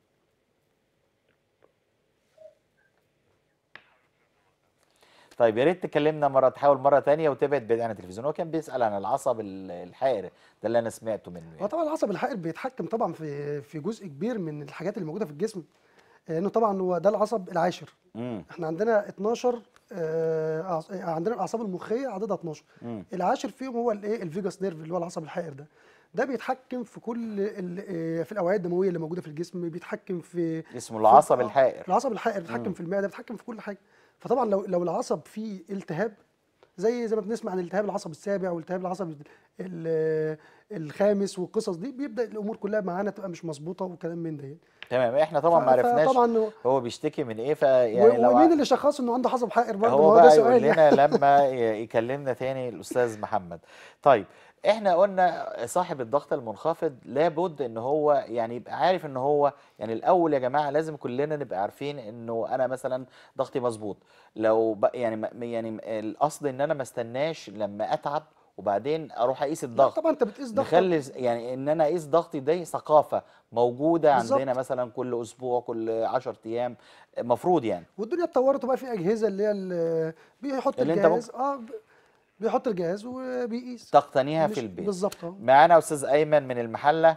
طيب يا ريت تكلمنا مره تحاول مره تانية وتبعد بعيد عن التلفزيون هو كان بيسال عن العصب ال- الحائر ده اللي انا سمعته منه هو يعني. طبعا العصب الحائر بيتحكم طبعا في في جزء كبير من الحاجات اللي موجوده في الجسم لانه طبعا هو ده العصب العاشر امم احنا عندنا 12 آه، أعص- آه، عندنا الاعصاب المخيه عددها 12 مم. العاشر فيهم هو الايه الفيجاس نيرف اللي هو العصب الحائر ده ده بيتحكم في كل ال- آه، في الاوعيه الدمويه اللي موجوده في الجسم بيتحكم في اسمه العصب في- آه، الحائر العصب الحائر بيتحكم مم. في المعده بيتحكم في كل حاجه فطبعا لو لو العصب فيه التهاب زي زي ما بنسمع عن التهاب العصب السابع والتهاب العصب ال- الخامس والقصص دي بيبدا الامور كلها معانا تبقى مش مظبوطه وكلام من ده يعني. تمام احنا طبعا ما ف- عرفناش فطبعا هو بيشتكي من ايه فيعني يعني لو ومين اللي شخص انه عنده عصب حائر برضه هو ما ده بقى يقول سؤال يعني. لنا لما ي- يكلمنا تاني الاستاذ محمد طيب احنا قلنا صاحب الضغط المنخفض لابد ان هو يعني يبقى عارف ان هو يعني الاول يا جماعه لازم كلنا نبقى عارفين انه انا مثلا ضغطي مظبوط لو بق يعني م- يعني القصد ان انا ما استناش لما اتعب وبعدين اروح اقيس لا الضغط طبعا انت بتقيس ضغطك نخلي يعني ان انا اقيس ضغطي دي ثقافه موجوده بالظبط. عندنا مثلا كل اسبوع كل 10 ايام مفروض يعني والدنيا اتطورت وبقى في اجهزه اللي هي ال- بيحط اللي انت الجهاز اه ب- بيحط الجهاز وبيقيس تقتنيها مش- في البيت بالظبط اه معانا استاذ ايمن من المحله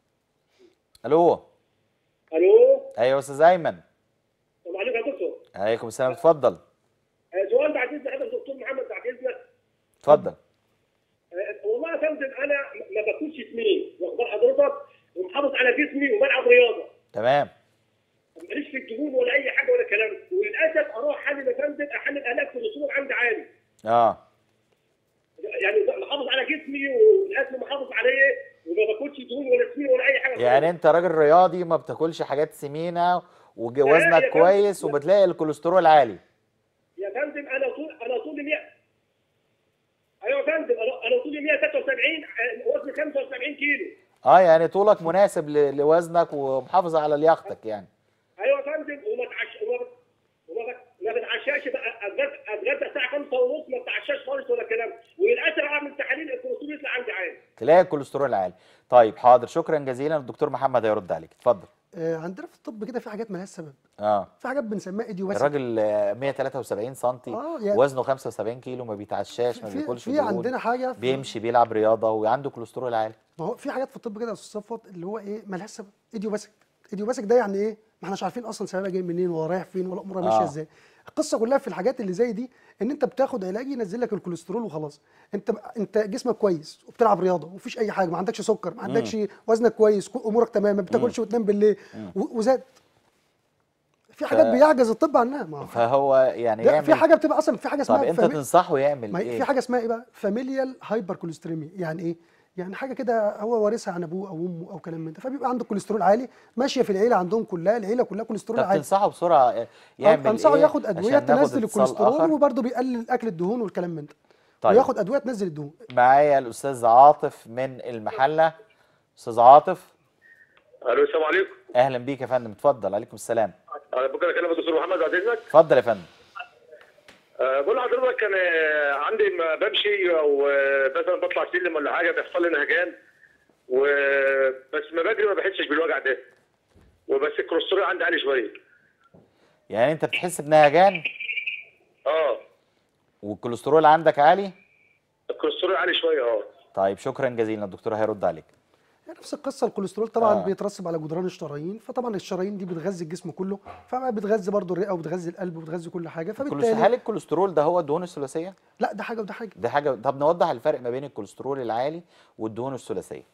الو الو ايوه استاذ ايمن السلام عليكم يا دكتور عليكم السلام اتفضل آه، سؤال بعد اذن حضرتك دكتور محمد بعد اذنك اتفضل آه، والله يا فندم انا ما باكلش سمين واخبار حضرتك ومحافظ على جسمي وبلعب رياضه تمام ماليش في الدهون ولا اي حاجه ولا كلام وللاسف اروح احلل يا فندم احلل الاف كوليسترول عندي عالي اه يعني محافظ على جسمي والاكل محافظ عليه وما باكلش دهون ولا سمين ولا اي حاجه يعني انت راجل رياضي ما بتاكلش حاجات سمينه ووزنك يا فندم. كويس وبتلاقي الكوليسترول عالي يا فندم انا طول انا طولي 100 ايوه يا فندم انا انا طولي 173 آه، وزني 75 كيلو اه يعني طولك مناسب ل- لوزنك ومحافظ على لياقتك يعني ايوه يا فندم وما تعش وما وما ما بتعشاش بقى اتغدى اتغدى الساعه 5 ونص ما بتعشاش خالص ولا كلام وللاسف اعمل تحاليل الكوليسترول يطلع عندي عالي تلاقي الكوليسترول عالي طيب حاضر شكرا جزيلا الدكتور محمد هيرد عليك اتفضل آه، عندنا في الطب كده في حاجات مالهاش سبب اه في حاجات بنسميها ايديوباثيك الراجل آه، 173 سم آه، يعني- وزنه 75 كيلو ما بيتعشاش ما في بياكلش في دهون عندنا حاجه في بيمشي بيلعب رياضه وعنده كوليسترول عالي ما هو في حاجات في الطب كده يا استاذ صفوت اللي هو ايه مالهاش سبب ايديوباثيك ايديوباثيك ده يعني ايه ما احناش عارفين اصلا سببها جاي منين ولا رايح فين ولا امورها ماشيه آه. ازاي القصه كلها في الحاجات اللي زي دي ان انت بتاخد علاج ينزل لك الكوليسترول وخلاص انت انت جسمك كويس وبتلعب رياضه ومفيش اي حاجه ما عندكش سكر ما عندكش وزنك كويس كو- امورك تمام ما بتاكلش وتنام بالليل و- وزاد في حاجات بيعجز الطب عنها ما هو فهو يعني لا يعمل في حاجه بتبقى اصلا في حاجه طب اسمها انت فامي- تنصحه يعمل ما هي ايه في حاجه اسمها ايه بقى فاميليال هايبر كوليستريميا يعني ايه يعني حاجه كده هو وارثها عن ابوه او امه او كلام من ده فبيبقى عنده كوليسترول عالي ماشيه في العيله عندهم كلها العيله كلها كوليسترول طب عالي تنصحه بسرعه يعمل انصحه ايه ياخد ادويه عشان ناخد تنزل اتصال الكوليسترول آخر؟ وبرده بيقلل اكل الدهون والكلام من ده طيب. وياخد ادويه تنزل الدهون معايا الاستاذ عاطف من المحله استاذ عاطف الو السلام عليكم اهلا بيك يا فندم اتفضل عليكم السلام انا ممكن اكلم الدكتور محمد بعد اذنك اتفضل يا فندم أه، بقول لحضرتك انا عندي ما بمشي او أه، مثلا بطلع سلم ولا حاجه بيحصل لي نهجان وبس ما بجري ما بحسش بالوجع ده وبس الكوليسترول عندي عالي شويه يعني انت بتحس بنهجان اه والكوليسترول عندك عالي الكوليسترول عالي شويه اه طيب شكرا جزيلا الدكتور هيرد عليك يعني نفس القصه الكوليسترول طبعا آه. آه. بيترسب على جدران الشرايين فطبعا الشرايين دي بتغذي الجسم كله فبتغذي برضه الرئه وبتغذي القلب وبتغذي كل حاجه الكوليسترول فبالتالي هل الكوليسترول ده هو الدهون الثلاثيه لا ده حاجه وده حاجه ده حاجه طب نوضح الفرق ما بين الكوليسترول العالي والدهون الثلاثيه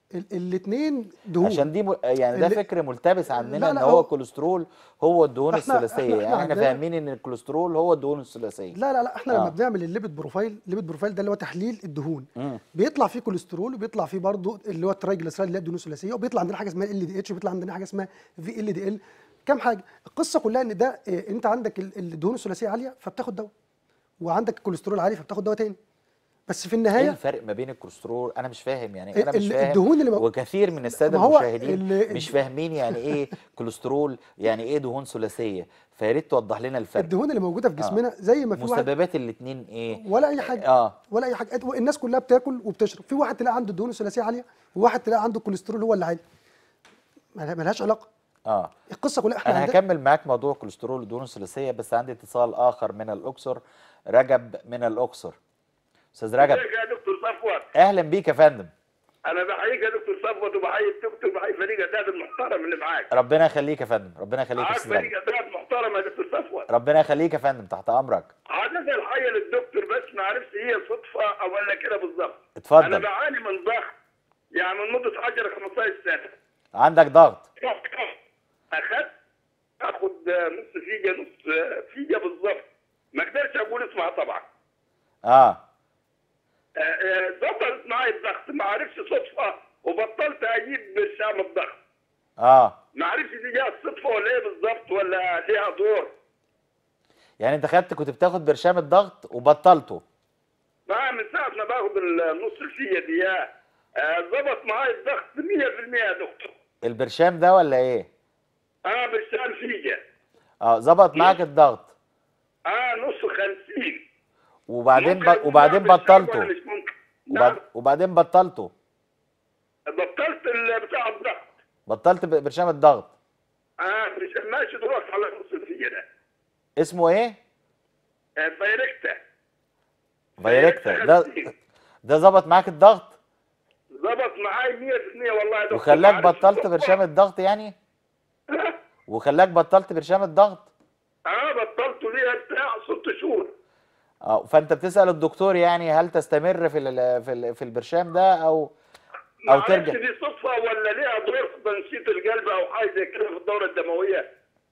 الاثنين دهون عشان دي م... يعني ده اللي- فكر ملتبس عندنا لا، ان لا، هو هو- الكوليسترول هو الدهون إحنا- الثلاثيه إحنا- إحنا يعني احنا عندنا- فاهمين ان الكوليسترول هو الدهون الثلاثيه لا لا لا احنا آه. لما بنعمل الليبيد بروفايل الليبيد بروفايل ده اللي هو تحليل الدهون مم. بيطلع فيه كوليسترول وبيطلع فيه برضه اللي هو الترايجليسيرايد اللي هي الدهون الثلاثيه وبيطلع عندنا حاجه اسمها ال دي اتش وبيطلع عندنا حاجه اسمها في ال دي ال كام حاجه القصه كلها ان ده إيه، انت عندك ال- الدهون الثلاثيه عاليه فبتاخد دواء وعندك الكوليسترول عالي فبتاخد دواء تاني بس في ايه النهايه الفرق ما بين الكوليسترول انا مش فاهم يعني ال- انا مش ال- فاهم الدهون اللي مو- وكثير من الساده ما هو المشاهدين ال- مش فاهمين يعني ايه كوليسترول يعني ايه دهون ثلاثيه فيا ريت توضح لنا الفرق الدهون اللي موجوده في جسمنا زي ما في واحد مسببات الاثنين ايه ولا اي حاجه اه ولا اي حاجه الناس كلها بتاكل وبتشرب في واحد تلاقي عنده الدهون الثلاثيه عاليه وواحد تلاقي عنده الكوليسترول هو اللي عالي مالها- مالهاش علاقه اه القصه كلها احنا انا عندنا هكمل معاك موضوع الكوليسترول والدهون الثلاثيه بس عندي اتصال اخر من الاقصر رجب من الاقصر استاذ رجب ازيك يا دكتور صفوت اهلا بيك يا فندم انا بحييك يا دكتور صفوت وبحيي الدكتور وبحيي فريق الاعداد المحترم اللي معاك ربنا يخليك يا فندم ربنا يخليك يا معاك استاذ رجب فريق اعداد محترم يا دكتور صفوت ربنا يخليك يا فندم تحت امرك عادة الحقيقة للدكتور بس ما عرفش هي صدفة او ولا كده بالظبط اتفضل. انا بعاني من ضغط يعني من مدة 10 15 سنة عندك ضغط اخدت اخد نص فيجا نص فيجا بالظبط ما اقدرش اقول اسمها طبعا اه آه، آه، ظبطت معي الضغط ما عرفش صدفة وبطلت اجيب برشام الضغط اه ما عرفش دي جايه صدفه ولا ايه بالظبط ولا ليها دور يعني انت خدت كنت بتاخد برشام الضغط وبطلته ما من ساعه ما باخد النص الفيه دي آه، ظبط معايا الضغط 100% يا دكتور البرشام ده ولا ايه اه برشام فيجا اه ظبط معاك الضغط اه نص 50 وبعدين ممكن ب... يكون وبعدين معاه برشام بطلته ولا مش ممكن وبعد... نعم وبعدين بطلته بطلت ال- بتاع الضغط بطلت ب- برشام الضغط اه برشام ماشي دلوقتي على نص الفيه ده اسمه ايه آه، فايركتا فايركتا ده ده ظبط معاك الضغط ظبط معايا 100% والله يا دكتور وخلاك ما عرفش بطلت صدفة. برشام الضغط يعني آه، وخلاك بطلت برشام الضغط اه بطلته ليها بتاع ست شهور اه فانت بتسأل الدكتور يعني هل تستمر في ال... في ال... في البرشام ده او او معرفش ترجع دي صدفة ولا ليها دور في تنشيط القلب أو حاجة زي كده في الدورة الدموية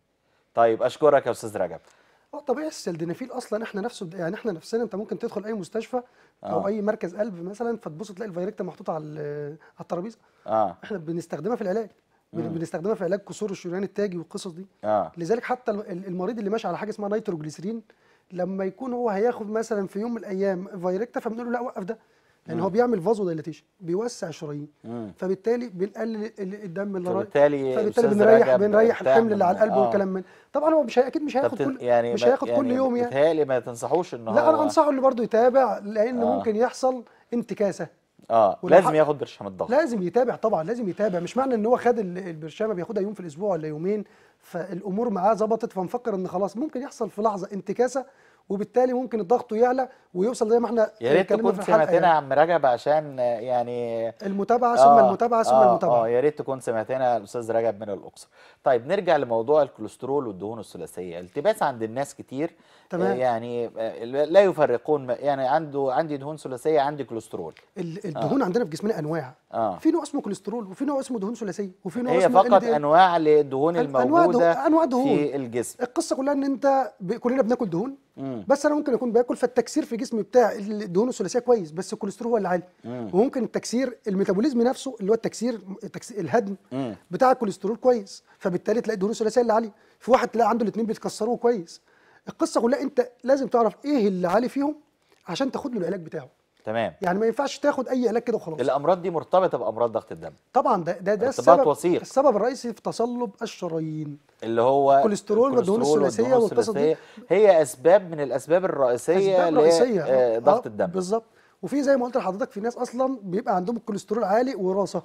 طيب اشكرك يا استاذ رجب هو طبيعي السلدنافيل اصلا احنا نفسه يعني احنا نفسنا انت ممكن تدخل اي مستشفى او آه. اي مركز قلب مثلا فتبص تلاقي الفيركتا محطوطه على ال- على الترابيزه اه احنا بنستخدمها في العلاج بن- بنستخدمها في علاج كسور الشريان التاجي والقصص دي اه لذلك حتى ال- ال- المريض اللي ماشي على حاجه اسمها نيتروجليسرين لما يكون هو هياخد مثلا في يوم من الايام فيركتا فبنقول له لا وقف ده لان هو بيعمل فازو دايلاتيشن بيوسع الشرايين مم. فبالتالي بنقلل ال- الدم اللي رايح فبالتالي فبالتالي أستاذ بنريح رجب بنريح ارتاح الحمل اللي على من- القلب آه. والكلام من طبعا هو مش هي- اكيد مش طب هياخد تن- كل يعني مش ما- هياخد كل يعني يوم يعني بيتهيألي ما تنصحوش ان هو لا انا انصحه اللي برضه يتابع لان آه. ممكن يحصل انتكاسه اه ولو لازم ح- ياخد برشام الضغط لازم يتابع طبعا لازم يتابع مش معنى ان هو خد ال- البرشامه بياخدها يوم في الاسبوع ولا يومين فالامور معاه ظبطت فمفكر ان خلاص ممكن يحصل في لحظه انتكاسه وبالتالي ممكن الضغط يعلى ويوصل زي ما احنا يا ريت اتكلمنا تكون في الحلقة سمعتنا يا يعني. عم رجب عشان آه، يعني المتابعه ثم آه، المتابعه ثم آه، المتابعه اه يا ريت تكون سمعتنا الاستاذ رجب من الاقصر طيب نرجع لموضوع الكوليسترول والدهون الثلاثيه التباس عند الناس كتير تمام. آه، يعني آه، لا يفرقون ما- يعني عنده عندي دهون ثلاثيه عندي كوليسترول ال- الدهون عندنا في جسمنا انواع اه في نوع اسمه كوليسترول وفي نوع اسمه دهون ثلاثيه وفي نوع هي اسمه فقط LDL. انواع للدهون أن- أنواع الموجوده دهون- أنواع دهون. في الجسم القصه كلها ان انت ب... كلنا بناكل دهون مم. بس انا ممكن اكون باكل فالتكسير في جسمي بتاع الدهون الثلاثيه كويس بس الكوليسترول هو اللي عالي مم. وممكن التكسير الميتابوليزم نفسه اللي هو التكسير, التكسير الهدم مم. بتاع الكوليسترول كويس فبالتالي تلاقي الدهون الثلاثيه اللي عاليه في واحد تلاقي عنده الاثنين بيتكسروه كويس القصه كلها انت لازم تعرف ايه اللي عالي فيهم عشان تاخد له العلاج بتاعه تمام يعني ما ينفعش تاخد اي علاج كده وخلاص الامراض دي مرتبطه بامراض ضغط الدم طبعا ده ده ده ارتباط السبب وثيق. السبب الرئيسي في تصلب الشرايين اللي هو الكوليسترول والدهون الكوليسترول الثلاثية والدهون والقصص دي. الثلاثية هي اسباب من الاسباب الرئيسيه اسباب رئيسيه لضغط آه، الدم بالظبط وفي زي ما قلت لحضرتك في ناس اصلا بيبقى عندهم الكوليسترول عالي وراثه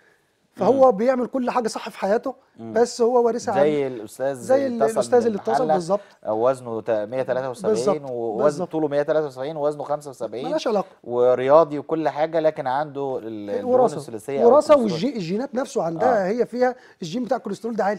فهو بيعمل كل حاجه صح في حياته بس هو وارثها زي عن- الاستاذ زي اللي اتصل الأستاذ من اللي اتصل المحلة، بالظبط. آه، وزنه تا- 173 بالظبط، ووزن بالظبط. طوله 173 ووزنه 75 ملهاش علاقه ورياضي وكل حاجه لكن عنده ال- الدهون وراثه الثلاثيه أو وراثه الكوليسترول. والجي الجينات نفسه عندها آه. هي فيها الجين بتاع الكوليسترول ده عالي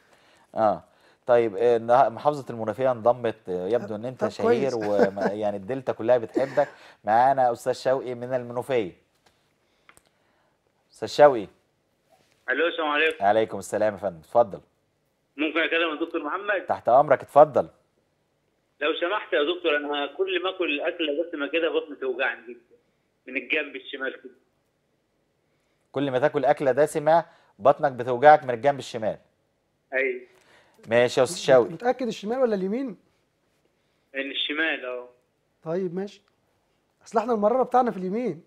اه طيب آه، نه- محافظة المنوفية انضمت آه، يبدو ان انت طب شهير كويس. ويعني الدلتا كلها بتحبك معانا استاذ شوقي من المنوفية استاذ شوقي الو السلام عليكم عليكم السلام يا فندم اتفضل ممكن اكلم الدكتور محمد تحت امرك اتفضل لو سمحت يا دكتور انا كل ما اكل اكله دسمه كده بطني توجعني جدا من الجنب الشمال كده كل ما تاكل اكله دسمه بطنك بتوجعك من الجنب الشمال ايوه ماشي يا استاذ شوقي متاكد الشمال ولا اليمين من الشمال اه طيب ماشي اصل احنا المراره بتاعنا في اليمين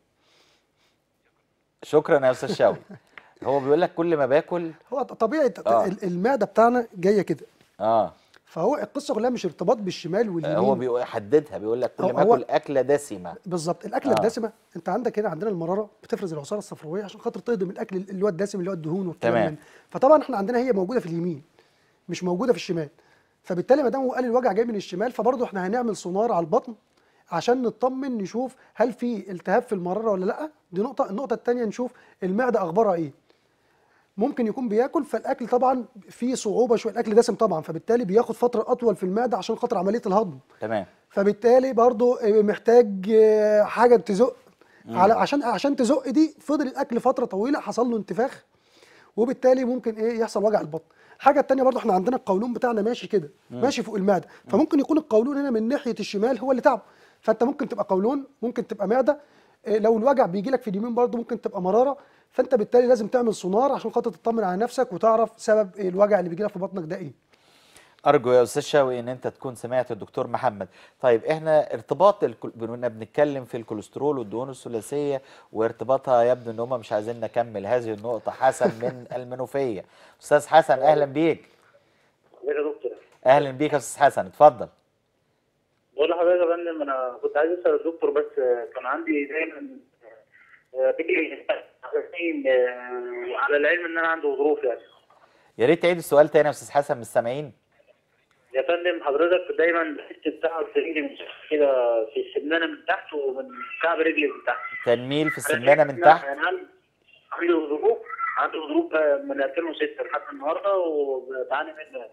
شكرا يا استاذ شوقي هو بيقول لك كل ما باكل هو طبيعي آه. ال- المعده بتاعنا جايه كده اه فهو القصه كلها مش ارتباط بالشمال واليمين هو بيقول حددها بيقول لك كل هو- ما هو- اكل اكله دسمه بالظبط الاكله آه. الدسمه انت عندك هنا عندنا المراره بتفرز العصاره الصفراويه عشان خاطر تهضم الاكل اللي هو الدسم اللي هو الدهون والكلام تمام. من. فطبعا احنا عندنا هي موجوده في اليمين مش موجوده في الشمال فبالتالي ما دام هو قال الوجع جاي من الشمال فبرضه احنا هنعمل سونار على البطن عشان نطمن نشوف هل في التهاب في المراره ولا لا دي نقطه النقطه الثانيه نشوف المعده اخبارها ايه ممكن يكون بياكل فالاكل طبعا فيه صعوبه شويه الاكل دسم طبعا فبالتالي بياخد فتره اطول في المعده عشان خاطر عمليه الهضم تمام فبالتالي برضو محتاج آه، حاجه تزق على عشان عشان تزق دي فضل الاكل فتره طويله حصل له انتفاخ وبالتالي ممكن ايه يحصل وجع البطن الحاجه الثانيه برضو احنا عندنا القولون بتاعنا ماشي كده ماشي فوق المعده فممكن يكون القولون هنا من ناحيه الشمال هو اللي تعبه فانت ممكن تبقى قولون ممكن تبقى معده إيه، لو الوجع بيجي لك في اليمين برضو ممكن تبقى مراره فانت بالتالي لازم تعمل سونار عشان خاطر تطمن على نفسك وتعرف سبب إيه الوجع اللي بيجي لك في بطنك ده ايه ارجو يا استاذ شوقي ان انت تكون سمعت الدكتور محمد طيب احنا ارتباط الكل... كنا بنتكلم في الكوليسترول والدهون الثلاثيه وارتباطها يبدو ان هم مش عايزين نكمل هذه النقطه حسن من المنوفيه استاذ حسن اهلا بيك ازيك يا دكتور اهلا بيك يا استاذ حسن اتفضل بقول لحضرتك يا فندم انا كنت عايز اسال الدكتور بس كان عندي دايما آه، بيجي آه، على العلم ان انا عندي ظروف يعني يا ريت تعيد السؤال تاني يا استاذ حسن من السامعين يا فندم حضرتك دايما بحس بتعب في رجلي من تحت كده في السمانه من تحت ومن كعب رجلي من تحت تنميل في السمانه من تحت يعني عندي عندي ظروف عندي ظروف من 2006 لحد النهارده وبعاني منها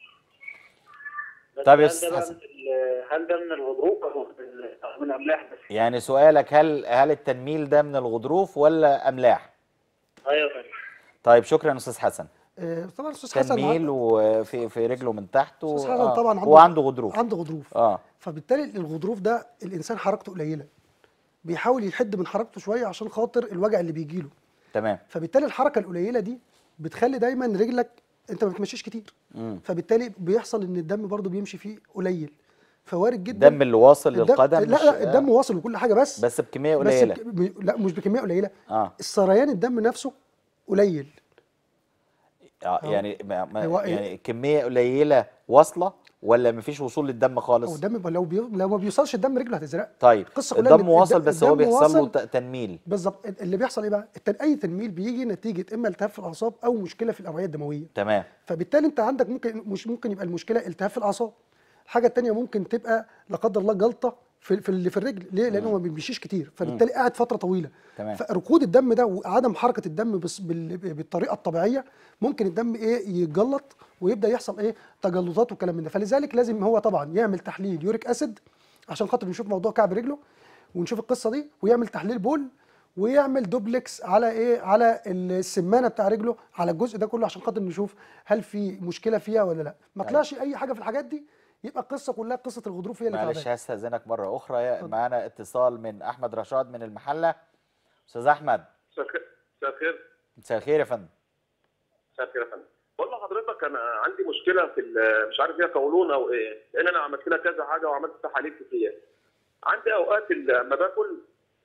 بس طب يا هل أستاذ ده بقى حسن. من ال- هل ده من الغضروف او من- أو من املاح بس؟ يعني سؤالك هل هل التنميل ده من الغضروف ولا املاح ايوه يا فندم طيب شكرا يا استاذ حسن آه، طبعا الاستاذ حسن تنميل وفي في رجله من تحت و... أستاذ حسن آه. طبعا هو عنده غضروف عنده غضروف اه فبالتالي الغضروف ده الانسان حركته قليله بيحاول يحد من حركته شويه عشان خاطر الوجع اللي بيجي له تمام فبالتالي الحركه القليله دي بتخلي دايما رجلك انت ما بتمشيش كتير مم. فبالتالي بيحصل ان الدم برضو بيمشي فيه قليل فوارد جدا الدم اللي واصل الدم- للقدم لا مش- لا آه. الدم واصل وكل حاجه بس بس بكميه بس قليله بك... ب- لا مش بكميه قليله اه السريان الدم نفسه قليل اه يعني ما ما هو- يعني كميه قليله واصله ولا مفيش وصول للدم هو خالص الدم لو بي... لو ما بيوصلش الدم رجله هتزرق طيب القصة كلها إن الدم واصل الد- بس هو الدم بيحصل له واصل. ت- تنميل بالظبط اللي بيحصل ايه بقى التن... اي تنميل بيجي نتيجه اما التهاب في الاعصاب او مشكله في الاوعيه الدمويه تمام فبالتالي انت عندك ممكن مش ممكن يبقى المشكله التهاب في الاعصاب الحاجه الثانيه ممكن تبقى لا قدر الله جلطه في في اللي في الرجل ليه لانه ما بيمشيش كتير فبالتالي قاعد فتره طويله تمام. فركود الدم ده وعدم حركه الدم بس بال- بالطريقه الطبيعيه ممكن الدم ايه يتجلط ويبدا يحصل ايه تجلطات وكلام من ده فلذلك لازم هو طبعا يعمل تحليل يوريك اسيد عشان خاطر نشوف موضوع كعب رجله ونشوف القصه دي ويعمل تحليل بول ويعمل دوبلكس على ايه على السمانه بتاع رجله على الجزء ده كله عشان خاطر نشوف هل في مشكله فيها ولا لا ما أيوة. طلعش اي حاجه في الحاجات دي يبقى القصه كلها قصه الغضروف هي اللي معلش تعبانه هستاذنك مره اخرى يا- معانا اتصال من احمد رشاد من المحله استاذ احمد مساء الخير مساء الخير مساء الخير يا فندم مساء الخير يا فندم بقول لحضرتك انا عندي مشكله في ال- مش عارف هي قولون او ايه لان انا عملت لها كذا حاجه وعملت تحاليل كتير عندي اوقات ال- لما باكل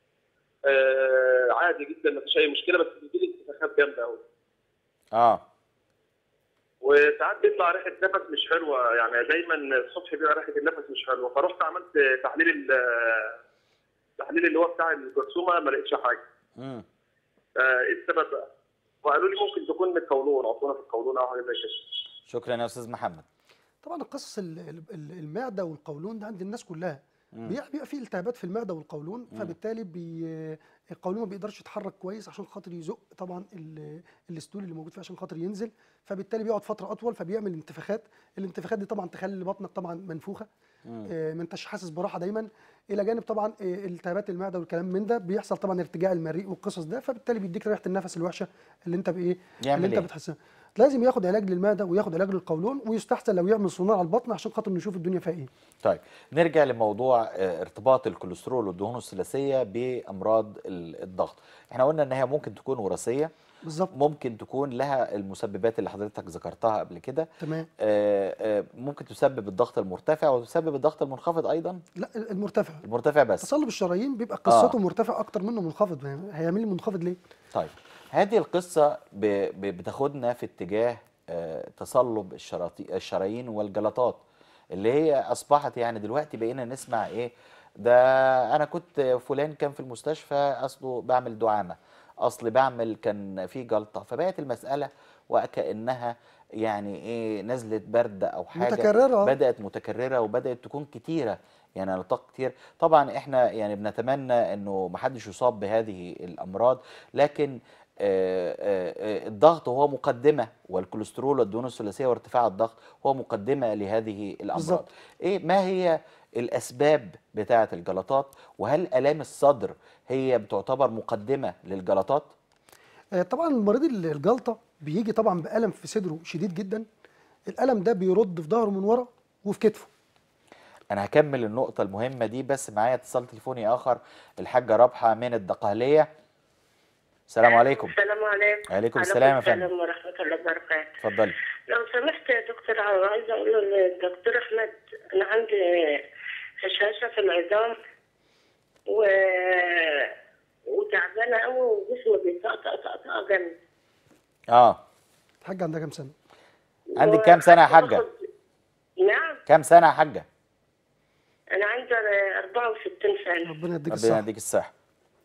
آه عادي جدا مفيش اي مشكله بس بتجي لي انتفاخات جامده قوي اه وساعات بيطلع ريحه نفس مش حلوه يعني دايما الصبح بيبقى ريحه النفس مش حلوه فرحت عملت تحليل ال- التحليل اللي هو بتاع الجرثومه ما لقيتش حاجه امم آه، ايه السبب بقى؟ وقالوا لي ممكن تكون من القولون عفونه في القولون او حاجه زي كده شكرا يا استاذ محمد طبعا القصص ال- ال- ال- المعده والقولون ده عند الناس كلها مم. بيبقى بيبقى فيه التهابات في المعده والقولون فبالتالي بي القولون ما بيقدرش يتحرك كويس عشان خاطر يزق طبعا ال- الستول اللي موجود فيه عشان خاطر ينزل فبالتالي بيقعد فتره اطول فبيعمل انتفاخات الانتفاخات دي طبعا تخلي بطنك طبعا منفوخه آه، ما انتش حاسس براحه دايما الى جانب طبعا آه، التهابات المعده والكلام من ده بيحصل طبعا ارتجاع المريء والقصص ده فبالتالي بيديك ريحه النفس الوحشه اللي انت بايه يعمل اللي انت إيه؟ بتحسها لازم ياخد علاج للمعده وياخد علاج للقولون ويستحسن لو يعمل صناعه على البطن عشان خاطر نشوف الدنيا فيها ايه طيب نرجع لموضوع آه، ارتباط الكوليسترول والدهون الثلاثيه بامراض ال- الضغط احنا قلنا ان هي ممكن تكون وراثيه بالظبط ممكن تكون لها المسببات اللي حضرتك ذكرتها قبل كده تمام آه، آه، ممكن تسبب الضغط المرتفع وتسبب الضغط المنخفض ايضا لا المرتفع المرتفع بس تصلب الشرايين بيبقى قصته آه. مرتفع اكتر منه منخفض يعني هيعمل لي منخفض ليه طيب هذه القصة ب- ب- بتاخدنا في اتجاه آه، تصلب الشراطي- الشرايين والجلطات اللي هي أصبحت يعني دلوقتي بقينا نسمع إيه ده أنا كنت فلان كان في المستشفى أصله بعمل دعامة أصل بعمل كان في جلطة فبقت المسألة وكأنها يعني إيه نزلة برد أو حاجة متكررة. بدأت متكررة وبدأت تكون كتيرة يعني نطاق كتير طبعا احنا يعني بنتمنى انه محدش يصاب بهذه الامراض لكن آه، آه، آه، الضغط هو مقدمه والكوليسترول والدهون الثلاثيه وارتفاع الضغط هو مقدمه لهذه الامراض بالظبط. ايه ما هي الاسباب بتاعه الجلطات وهل الام الصدر هي بتعتبر مقدمه للجلطات آه، طبعا المريض ال- الجلطه بيجي طبعا بالم في صدره شديد جدا الالم ده بيرد في ظهره من ورا وفي كتفه انا هكمل النقطه المهمه دي بس معايا اتصال تليفوني اخر الحاجه رابحه من الدقهليه السلام عليكم السلام عليكم وعليكم السلام يا فندم. السلام ورحمة الله وبركاته اتفضلي لو سمحت يا دكتور أنا عايزة أقول للدكتور أحمد أنا عندي هشاشة في العظام و وتعبانة أوي وجسمي بيطقطق طقطقة جامد اه الحاجه عندها كام سنه عندك كام سنه يا حاجه باخد- نعم كام سنه يا حاجه أنا عندي 64 سنة ربنا يديك ربنا الصحه يديك الصحه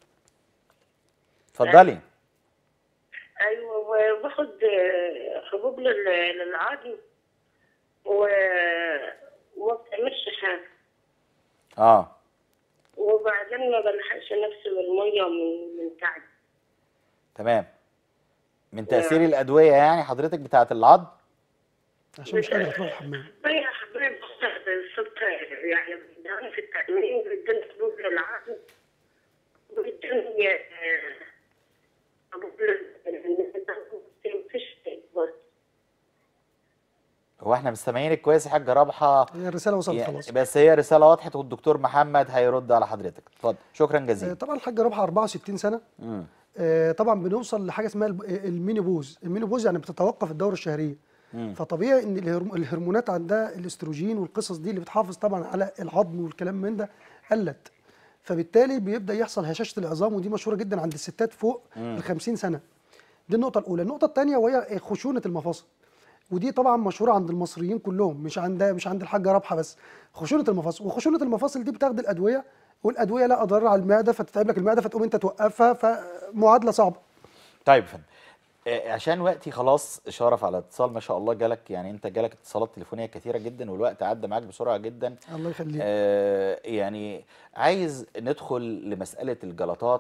اتفضلي أيوة وباخد حبوب لل- للعظم و وما بتعملش حاجة اه وبعدين ما بلحقش نفسي من المية ومن من تعب تمام من تاثير الادويه يعني حضرتك بتاعه العظم عشان مش قادره تروح الحمام يا حبيبي الصبح يعني بدأنا في التأمين بدنا حبوب للعظم بدنا حبوب لل مفيش بس هو احنا مستمعينك كويس يا حاجه رابحه هي الرساله وصلت يعني خلاص بس هي رساله وضحت والدكتور محمد هيرد على حضرتك اتفضل شكرا آه، جزيلا طبعا الحاجه رابحه 64 سنه مم. آه، طبعا بنوصل لحاجه اسمها الب- المينيبوز المينيبوز يعني بتتوقف الدوره الشهريه مم. فطبيعي ان الهرم- الهرمونات عندها الاستروجين والقصص دي اللي بتحافظ طبعا على العظم والكلام من ده قلت فبالتالي بيبدا يحصل هشاشه العظام ودي مشهوره جدا عند الستات فوق ال 50 سنه دي النقطه الاولى النقطه الثانيه وهي خشونه المفاصل ودي طبعا مشهوره عند المصريين كلهم مش عند مش عند الحاجه رابحه بس خشونه المفاصل وخشونه المفاصل دي بتاخد الادويه والادويه لا اضرار على المعده فتتعب لك المعده فتقوم انت توقفها فمعادله صعبه طيب يا فندم آه، عشان وقتي خلاص شرف على اتصال ما شاء الله جالك يعني انت جالك اتصالات تليفونيه كثيره جدا والوقت عدى معاك بسرعه جدا الله يخليك آه يعني عايز ندخل لمساله الجلطات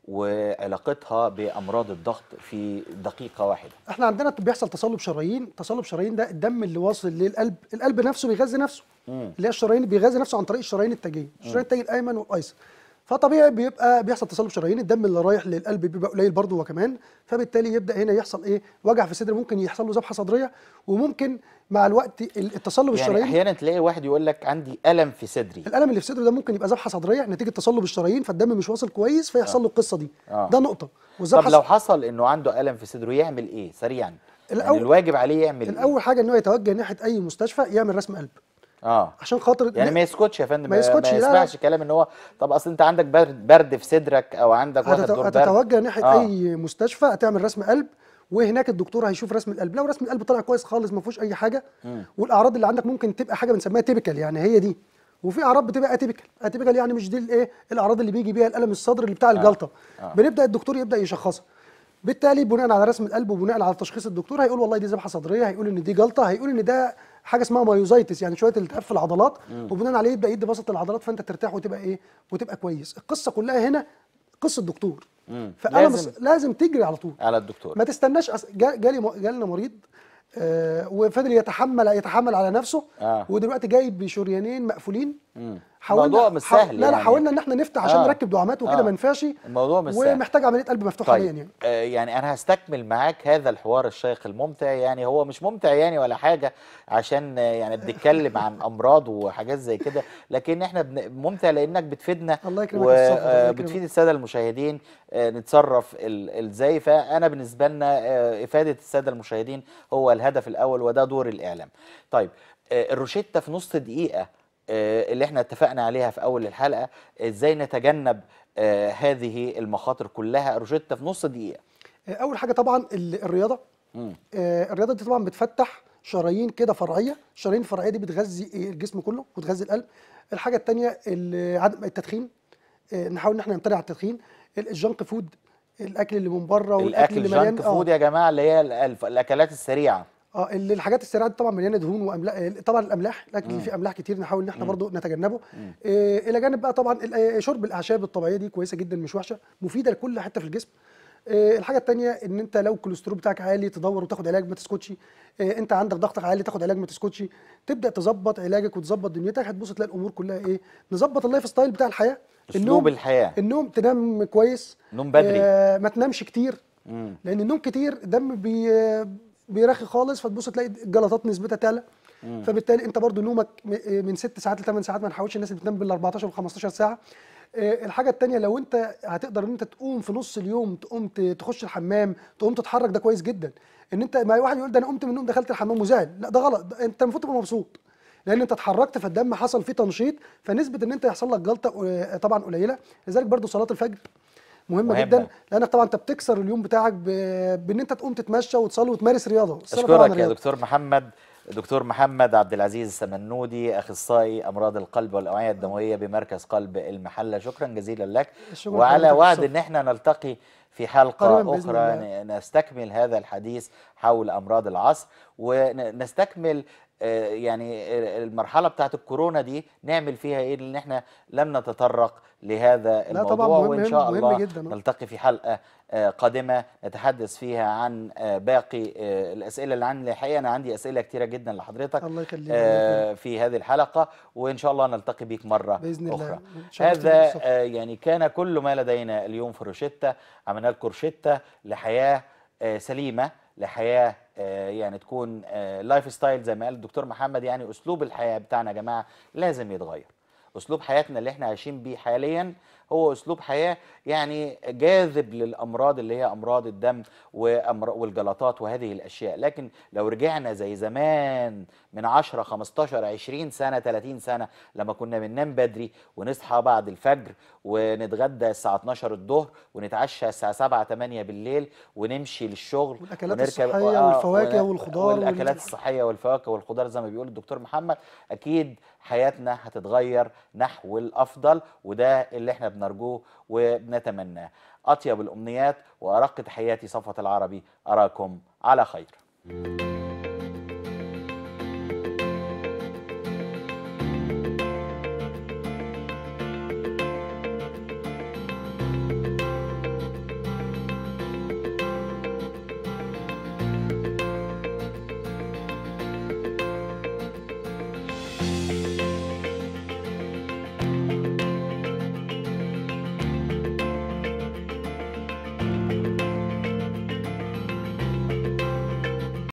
وعلاقتها بامراض الضغط في دقيقه واحده احنا عندنا بيحصل تصلب شرايين تصلب شرايين ده الدم اللي واصل للقلب القلب نفسه بيغذي نفسه مم. اللي هي الشرايين بيغذي نفسه عن طريق الشرايين التاجيه الشرايين التاجي الايمن والايسر فطبيعي بيبقى بيحصل تصلب شرايين الدم اللي رايح للقلب بيبقى قليل برضه هو كمان فبالتالي يبدا هنا يحصل ايه وجع في الصدر ممكن يحصل له ذبحه صدريه وممكن مع الوقت ال- التصلب يعني الشرايين احيانا تلاقي واحد يقول لك عندي الم في صدري الالم اللي في صدره ده ممكن يبقى ذبحه صدريه نتيجه تصلب الشرايين فالدم مش واصل كويس فيحصل له القصه دي آه. ده نقطه طب والذبحه لو حصل انه عنده الم في صدره يعمل ايه سريعا يعني الأول- الواجب عليه يعمل ايه الاول حاجه ان هو يتوجه ناحيه اي مستشفى يعمل رسم قلب اه عشان خاطر يعني ما يسكتش يا فندم ما يسكتش، ما لا، لا. يسمعش كلام ان هو طب اصل انت عندك برد, برد في صدرك او عندك واخد هتت- دور برد هتتوجه ناحيه آه. اي مستشفى هتعمل رسم قلب وهناك الدكتور هيشوف رسم القلب لو رسم القلب طلع كويس خالص ما فيهوش اي حاجه مم. والاعراض اللي عندك ممكن تبقى حاجه بنسميها تيبيكال يعني هي دي وفي اعراض بتبقى اتيبيكال اتيبيكال يعني مش دي الايه الاعراض اللي بيجي بيها الالم الصدر اللي بتاع الجلطه آه. بنبدا الدكتور يبدا يشخصها بالتالي بناء على رسم القلب وبناء على تشخيص الدكتور هيقول والله دي ذبحه صدريه هيقول ان دي جلطه هيقول ان ده حاجه اسمها مايوزايتس يعني شويه التهاب في العضلات وبناء عليه يبدا يدي بسط العضلات فانت ترتاح وتبقى ايه وتبقى كويس القصه كلها هنا قصه دكتور مم. فانا لازم لازم, لازم تجري على طول على الدكتور ما تستناش أس... جا- جالي م- جالنا مريض آه وفضل يتحمل يتحمل على نفسه اه ودلوقتي جاي بشريانين مقفولين مم. حاولنا الموضوع مش حاول- سهل لا لا يعني. حاولنا ان احنا نفتح عشان آه. نركب دعامات وكده آه. ما ينفعش الموضوع مش سهل ومحتاج عمليه قلب مفتوح حاليا طيب يعني آه يعني انا هستكمل معاك هذا الحوار الشيق الممتع يعني هو مش ممتع يعني ولا حاجه عشان آه، يعني بنتكلم عن امراض وحاجات زي كده لكن احنا بن- ممتع لانك بتفيدنا الله يكرمك يا أستاذ صفوت، الله يكرمك. وبتفيد الساده المشاهدين آه، نتصرف ال- ازاي فانا بالنسبه لنا آه، افاده الساده المشاهدين هو الهدف الاول وده دور الاعلام طيب آه، الروشته في نص دقيقه آه، اللي احنا اتفقنا عليها في اول الحلقه ازاي نتجنب آه، هذه المخاطر كلها روشته في نص دقيقه آه، اول حاجه طبعا ال- الرياضه مم. آه، الرياضه دي طبعا بتفتح شرايين كده فرعيه الشرايين الفرعيه دي بتغذي آه، الجسم كله وتغذي القلب الحاجه الثانيه عدم التدخين آه، نحاول ان احنا نمتنع عن التدخين ال- الجنك فود الاكل اللي من بره والاكل الاكل اللي مليان الجانك فود يا جماعه اللي هي ال- الف- الاكلات السريعه اه اللي الحاجات السريعه دي طبعا مليانه دهون واملاح طبعا الاملاح الاكل اللي مم. فيه املاح كتير نحاول ان احنا مم. برضو نتجنبه مم. آه الى جانب بقى طبعا ال- آه، شرب الاعشاب الطبيعيه دي كويسه جدا مش وحشه مفيده لكل حته في الجسم آه الحاجه الثانيه ان انت لو الكوليسترول بتاعك عالي تدور وتاخد علاج ما تسكتش آه انت عندك ضغطك عالي تاخد علاج ما تسكتش تبدا تظبط علاجك وتظبط دنيتك هتبص تلاقي الامور كلها ايه نظبط اللايف ستايل بتاع الحياه اسلوب الحياه النوم تنام كويس نوم بدري آه ما تنامش كتير مم. لان النوم كتير دم بي بيرخي خالص فتبص تلاقي الجلطات نسبتها تعلى مم. فبالتالي انت برضو نومك م- من 6 ساعات ل 8 ساعات ما نحاولش الناس اللي بتنام بال 14 و 15 ساعه آه، الحاجه الثانيه لو انت هتقدر ان انت تقوم في نص اليوم تقوم ت- تخش الحمام تقوم تتحرك ده كويس جدا ان انت ما واحد يقول ده انا قمت من النوم دخلت الحمام وزعل لا ده غلط ده انت المفروض تبقى مبسوط لان انت اتحركت فالدم حصل فيه تنشيط فنسبه ان انت يحصل لك جلطه آه، طبعا قليله لذلك برضو صلاه الفجر مهمه, مهمة. جدا لانك طبعا انت بتكسر اليوم بتاعك ب... بان انت تقوم تتمشى وتصلي وتمارس رياضه الصلاة طبعاً اشكرك يا رياضة. دكتور محمد دكتور محمد عبد العزيز السمنودي اخصائي امراض القلب والاوعيه الدمويه بمركز قلب المحله شكرا جزيلا لك الشكر وعلى لحضرتك وعد يا ان احنا نلتقي في حلقه قريباً بإذن اخرى الله. ن- نستكمل هذا الحديث حول امراض العصر ونستكمل آه، يعني آه، المرحله بتاعت الكورونا دي نعمل فيها ايه لان احنا لم نتطرق لهذا لا الموضوع طبعاً مهم- وان شاء مهم الله جداً. نلتقي في حلقه آه، قادمه نتحدث فيها عن آه، باقي آه، الاسئله اللي عندي الحقيقه انا عندي اسئله كتيره جدا لحضرتك الله يخليك آه، في هذه الحلقه وان شاء الله نلتقي بيك مره باذن اخرى الله شرفتني هذا بالصف. آه، يعني كان كل ما لدينا اليوم في روشيتا عملنا لكم روشيتا لحياه آه، سليمه لحياه آه، يعني تكون آه، لايف ستايل زي ما قال الدكتور محمد يعني اسلوب الحياه بتاعنا يا جماعه لازم يتغير اسلوب حياتنا اللي احنا عايشين بيه حاليا هو اسلوب حياه يعني جاذب للامراض اللي هي امراض الدم وأمر- والجلطات وهذه الاشياء لكن لو رجعنا زي زمان من 10 15 20 سنه 30 سنه لما كنا بننام بدري ونصحى بعد الفجر ونتغدى الساعه 12 الظهر ونتعشى الساعه 7 8 بالليل ونمشي للشغل والأكلات ونركب- الصحية آه، والفواكه ون- والخضار وال- والاكلات الصحيه والفواكه والخضار زي ما بيقول الدكتور محمد اكيد حياتنا هتتغير نحو الافضل وده اللي احنا بنرجوه وبنتمناه اطيب الامنيات وارق تحياتي صفوه العربي اراكم على خير